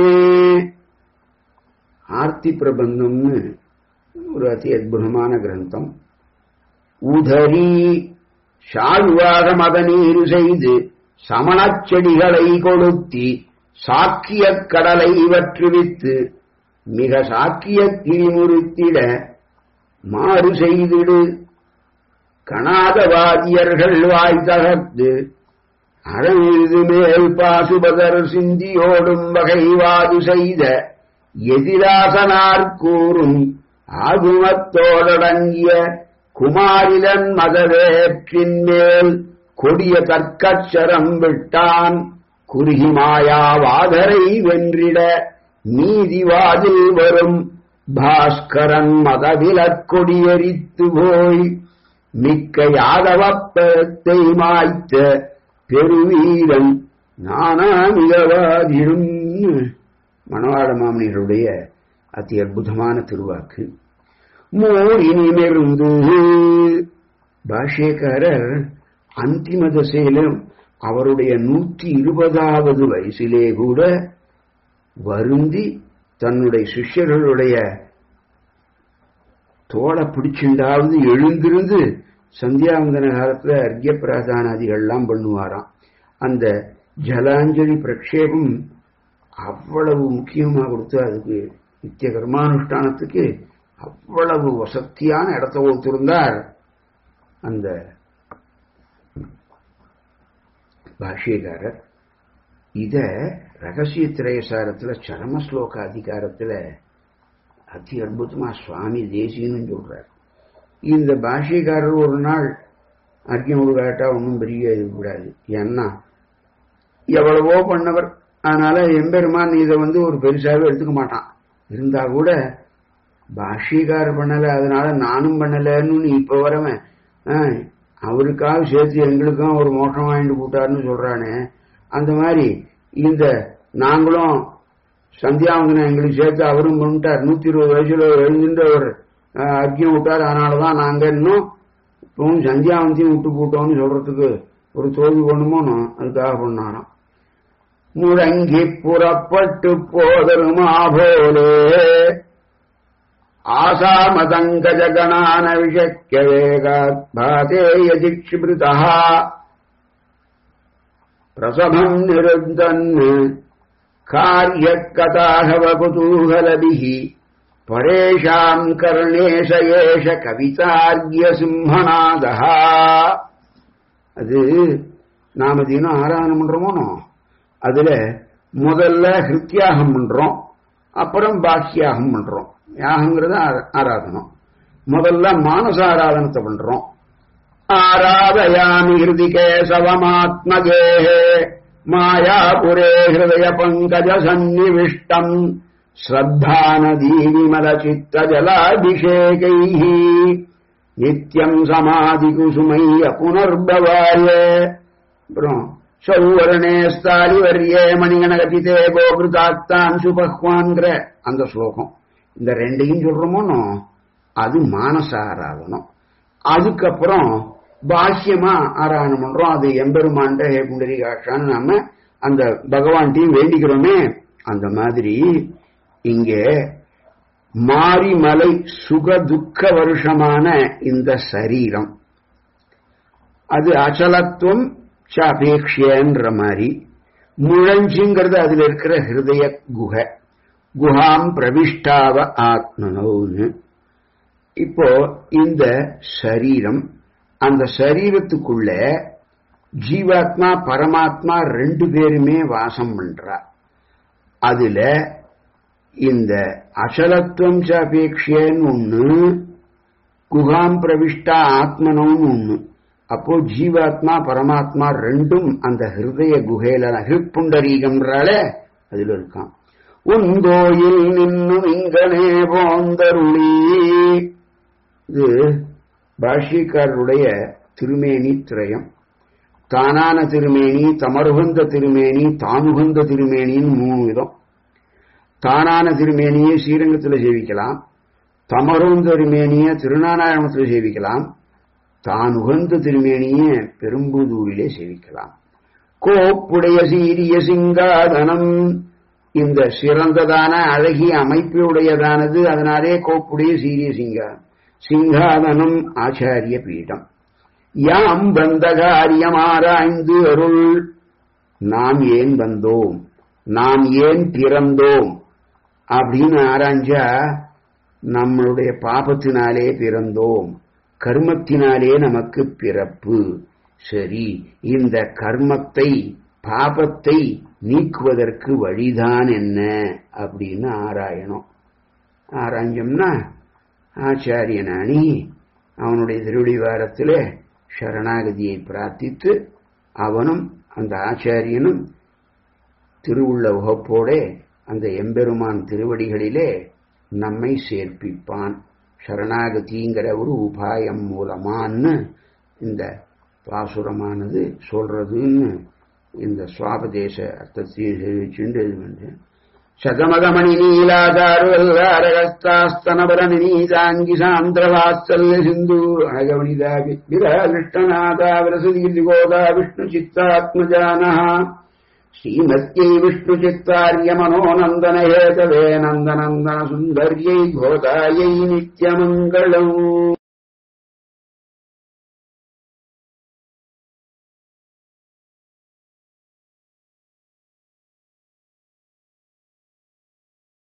ஆர்த்தி பிரபந்தம்னு ஒரு அதி அற்புதமான கிரந்தம் உதரி சாழ்வாக மதநீர் செய்து சமணச் செடிகளை கொளுத்தி சாக்கியக் கடலை வற்றுவித்து மிக சாக்கிய கிரிமுறுத்திட மாறு செய்திடு கணாதவாதியர்கள் வாய் தகர்த்து அறமிழுது மேல் பாசுபதர் சிந்தியோடும் வகைவாது செய்த எதிராசனார் கூறும் ஆகுமத்தோடடங்கிய குமாரிலன் மதவேற்றின் மேல் கொடிய தற்கச்சரம் விட்டான் குறுகி மாயாவாதரை வென்றிட நீதிவாதில் வரும் பாஸ்கரன் மதவிலக் கொடியரித்து போய் மிக்க யாதவப்பத்தை மாய்த்த பெருவீரன் நானாமிகவாதிரும் மணவாள மாமனிகளுடைய அதி அற்புதமான திருவாக்கு மூரினிமிருந்து பாஷ்யக்காரர் அந்திம தசையிலும் அவருடைய நூற்றி இருபதாவது வயசிலே கூட வருந்தி தன்னுடைய சிஷ்யர்களுடைய தோலை பிடிச்சுண்டாவது எழுந்திருந்து சந்தியாவந்தன காலத்துல அர்க்கிய பிராதானாதிகள்லாம் பண்ணுவாராம் அந்த ஜலாஞ்சலி பிரக்ஷேபம் அவ்வளவு முக்கியமாக கொடுத்து அதுக்கு நித்திய கர்மானுஷ்டானத்துக்கு அவ்வளவு வசத்தியான இடத்த ஒத்துருந்தார் அந்த பாஷ்யக்காரர் இத ரகசிய திரயசாரத்துல சரம ஸ்லோக அதிகாரத்துல அதி அற்புதமா சுவாமி தேசியன்னு சொல்றார் இந்த பாஷ்யக்காரர் ஒரு நாள் அர்க்கியம் விடுகாட்டா ஒன்றும் பெரிய இது கூடாது ஏன்னா எவ்வளவோ பண்ணவர் அதனால எம்பெருமான் இதை வந்து ஒரு பெருசாவே எடுத்துக்க மாட்டான் இருந்தா கூட பாஷ்யக்காரர் பண்ணல அதனால நானும் பண்ணலன்னு நீ இப்ப வரவன் ஆஹ், அவருக்காக சேர்த்து எங்களுக்கும் ஒரு மோட்டம் வாங்கிட்டு போட்டாருன்னு சொல்றானே அந்த மாதிரி இந்த நாங்களும் சந்தியாவந்தனை எங்களுக்கு சேர்த்து அவரும் பண்ணிட்டார் நூத்தி இருபது வயசுல எழுந்துட்டு அவர் ஆஹ், அர்க்கியம் விட்டார் அதனாலதான் நாங்க இன்னும் இப்பவும் சந்தியாவந்தியும் விட்டு போட்டோம்னு சொல்றதுக்கு ஒரு தோல்வி பண்ணுமோனோ அதுக்காக பண்ணாராம் முழங்கி புறப்பட்டு போதருமா போலே ஆசாமதங்கஜகணான விஷக்கிய வேகாத் பாதேயதிக்ஷிபிருதா பிரசவம் நிருந்தன் காரியக்கதாகவ குதூகலபிஹி பரேஷாம் கர்ணேஷ ஏஷ கவிதார்ய சிம்மநாதா அது நாம தினம் ஆராதனை பண்றோமோனோ அதுல முதல்ல ஹிருத்யாகம் பண்றோம் அப்புறம் பாக்கியாகம் பண்றோம் யாகங்கிறது ஆ- ஆராதனம் முதல்ல மானச ஆராதனத்தை பண்றோம் ஆராதயாமி ஹிருதி கேசவமாத்மகே மாயாபுரே ஹிருதய பங்கஜ சந்நிவிஷ்டம் ஸ்ரத்தாநதீ விமல சித்த ஜலாபிஷேகை நித்யம் சமாதி குசுமைய புனர்பவாய அப்புறம் சௌவர்ணே ஸ்தாலிவர்யே மணிகணகதிதே கோகிருதாத்தான் சுபஹ்வான்கிற அந்த ஸ்லோகம் இந்த ரெண்டையும் சொல்றோமோனோ அது மானச ஆராதனம் அதுக்கப்புறம் பாஷ்யமா ஆராதனம் பண்றோம் அது எம்பெருமான்ட ஹே புண்டரிகாட்சான்னு நாம அந்த பகவான்டையும் வேண்டிக்கிறோமே அந்த மாதிரி இங்கே மாரிமலை சுக துக்க வருஷமான இந்த சரீரம் அது அச்சலத்துவம் சாபேக்ஷன்ற மாதிரி முழஞ்சுங்கிறது அதுல இருக்கிற ஹிருதய குகை குஹாம் பிரவிஷ்டாவ ஆத்மனோன்னு இப்போ இந்த சரீரம் அந்த சரீரத்துக்குள்ள ஜீவாத்மா பரமாத்மா ரெண்டு பேருமே வாசம் பண்றா அதுல இந்த அச்சலத்துவம் சாபேக்ஷன்னு ஒண்ணு குகாம் பிரவிஷ்டா ஆத்மனோன்னு ஒண்ணு அப்போ ஜீவாத்மா பரமாத்மா ரெண்டும் அந்த ஹிருதய குகையில ஹிருப்புண்டரீகம்ன்றால அதுல இருக்கான் உன் கோயில் நின்னு இங்கனே போந்தருளி இது பாஷ்யக்காரருடைய திருமேனி திரயம் தானான திருமேனி தமருகந்த திருமேனி தானுகந்த திருமேனின்னு மூணு விதம் தானான திருமேனியை ஸ்ரீரங்கத்தில் சேவிக்கலாம் தமருந்த திருமேனிய திருநாராயணத்தில் சேவிக்கலாம் தான் உகந்த திருமேனிய பெரும்புதூரிலே சேவிக்கலாம் கோப்புடைய சீரிய சிங்காதனம் இந்த சிறந்ததான அழகிய அமைப்புடையதானது அதனாலே கோப்புடைய சீரிய சிங்கா சிங்காதனம் ஆச்சாரிய பீடம் யாம் வந்த காரியம் ஆராய்ந்து அருள் நாம் ஏன் வந்தோம் நாம் ஏன் பிறந்தோம் அப்படின்னு ஆராய்ஞ்சா நம்மளுடைய பாபத்தினாலே பிறந்தோம் கர்மத்தினாலே நமக்கு பிறப்பு சரி இந்த கர்மத்தை பாபத்தை நீக்குவதற்கு வழிதான் என்ன அப்படின்னு ஆராயணும் ஆராய்ஞ்சோம்னா ஆச்சாரியனானி அவனுடைய திருடிவாரத்தில் சரணாகதியை பிரார்த்தித்து அவனும் அந்த ஆச்சாரியனும் திருவுள்ள உகப்போட அந்த எம்பெருமான் திருவடிகளிலே நம்மை சேர்ப்பிப்பான் சரணாகதிங்கிற ஒரு உபாயம் மூலமான்னு இந்த பாசுரமானது சொல்றதுன்னு இந்த சுவாபதேச அர்த்தத்தையும் சேவிச்சுண்டு இது பண்றேன் சதமதமணி நீலாதாருவல்லாரகஸ்தாஸ்தனபர நினீதாங்கி சாந்திரவாத்சல்ய சிந்து அழகவனிதா விரகிருஷ்ணநாதா விரசதீர்தி கோதா விஷ்ணு சித்தாத்மஜானः श्रीमत्यै विष्णुचित्तार्यमनोनन्दन हेतवे नन्दनन्दन सुन्दर्यै घोदायै नित्यमङ्गलम्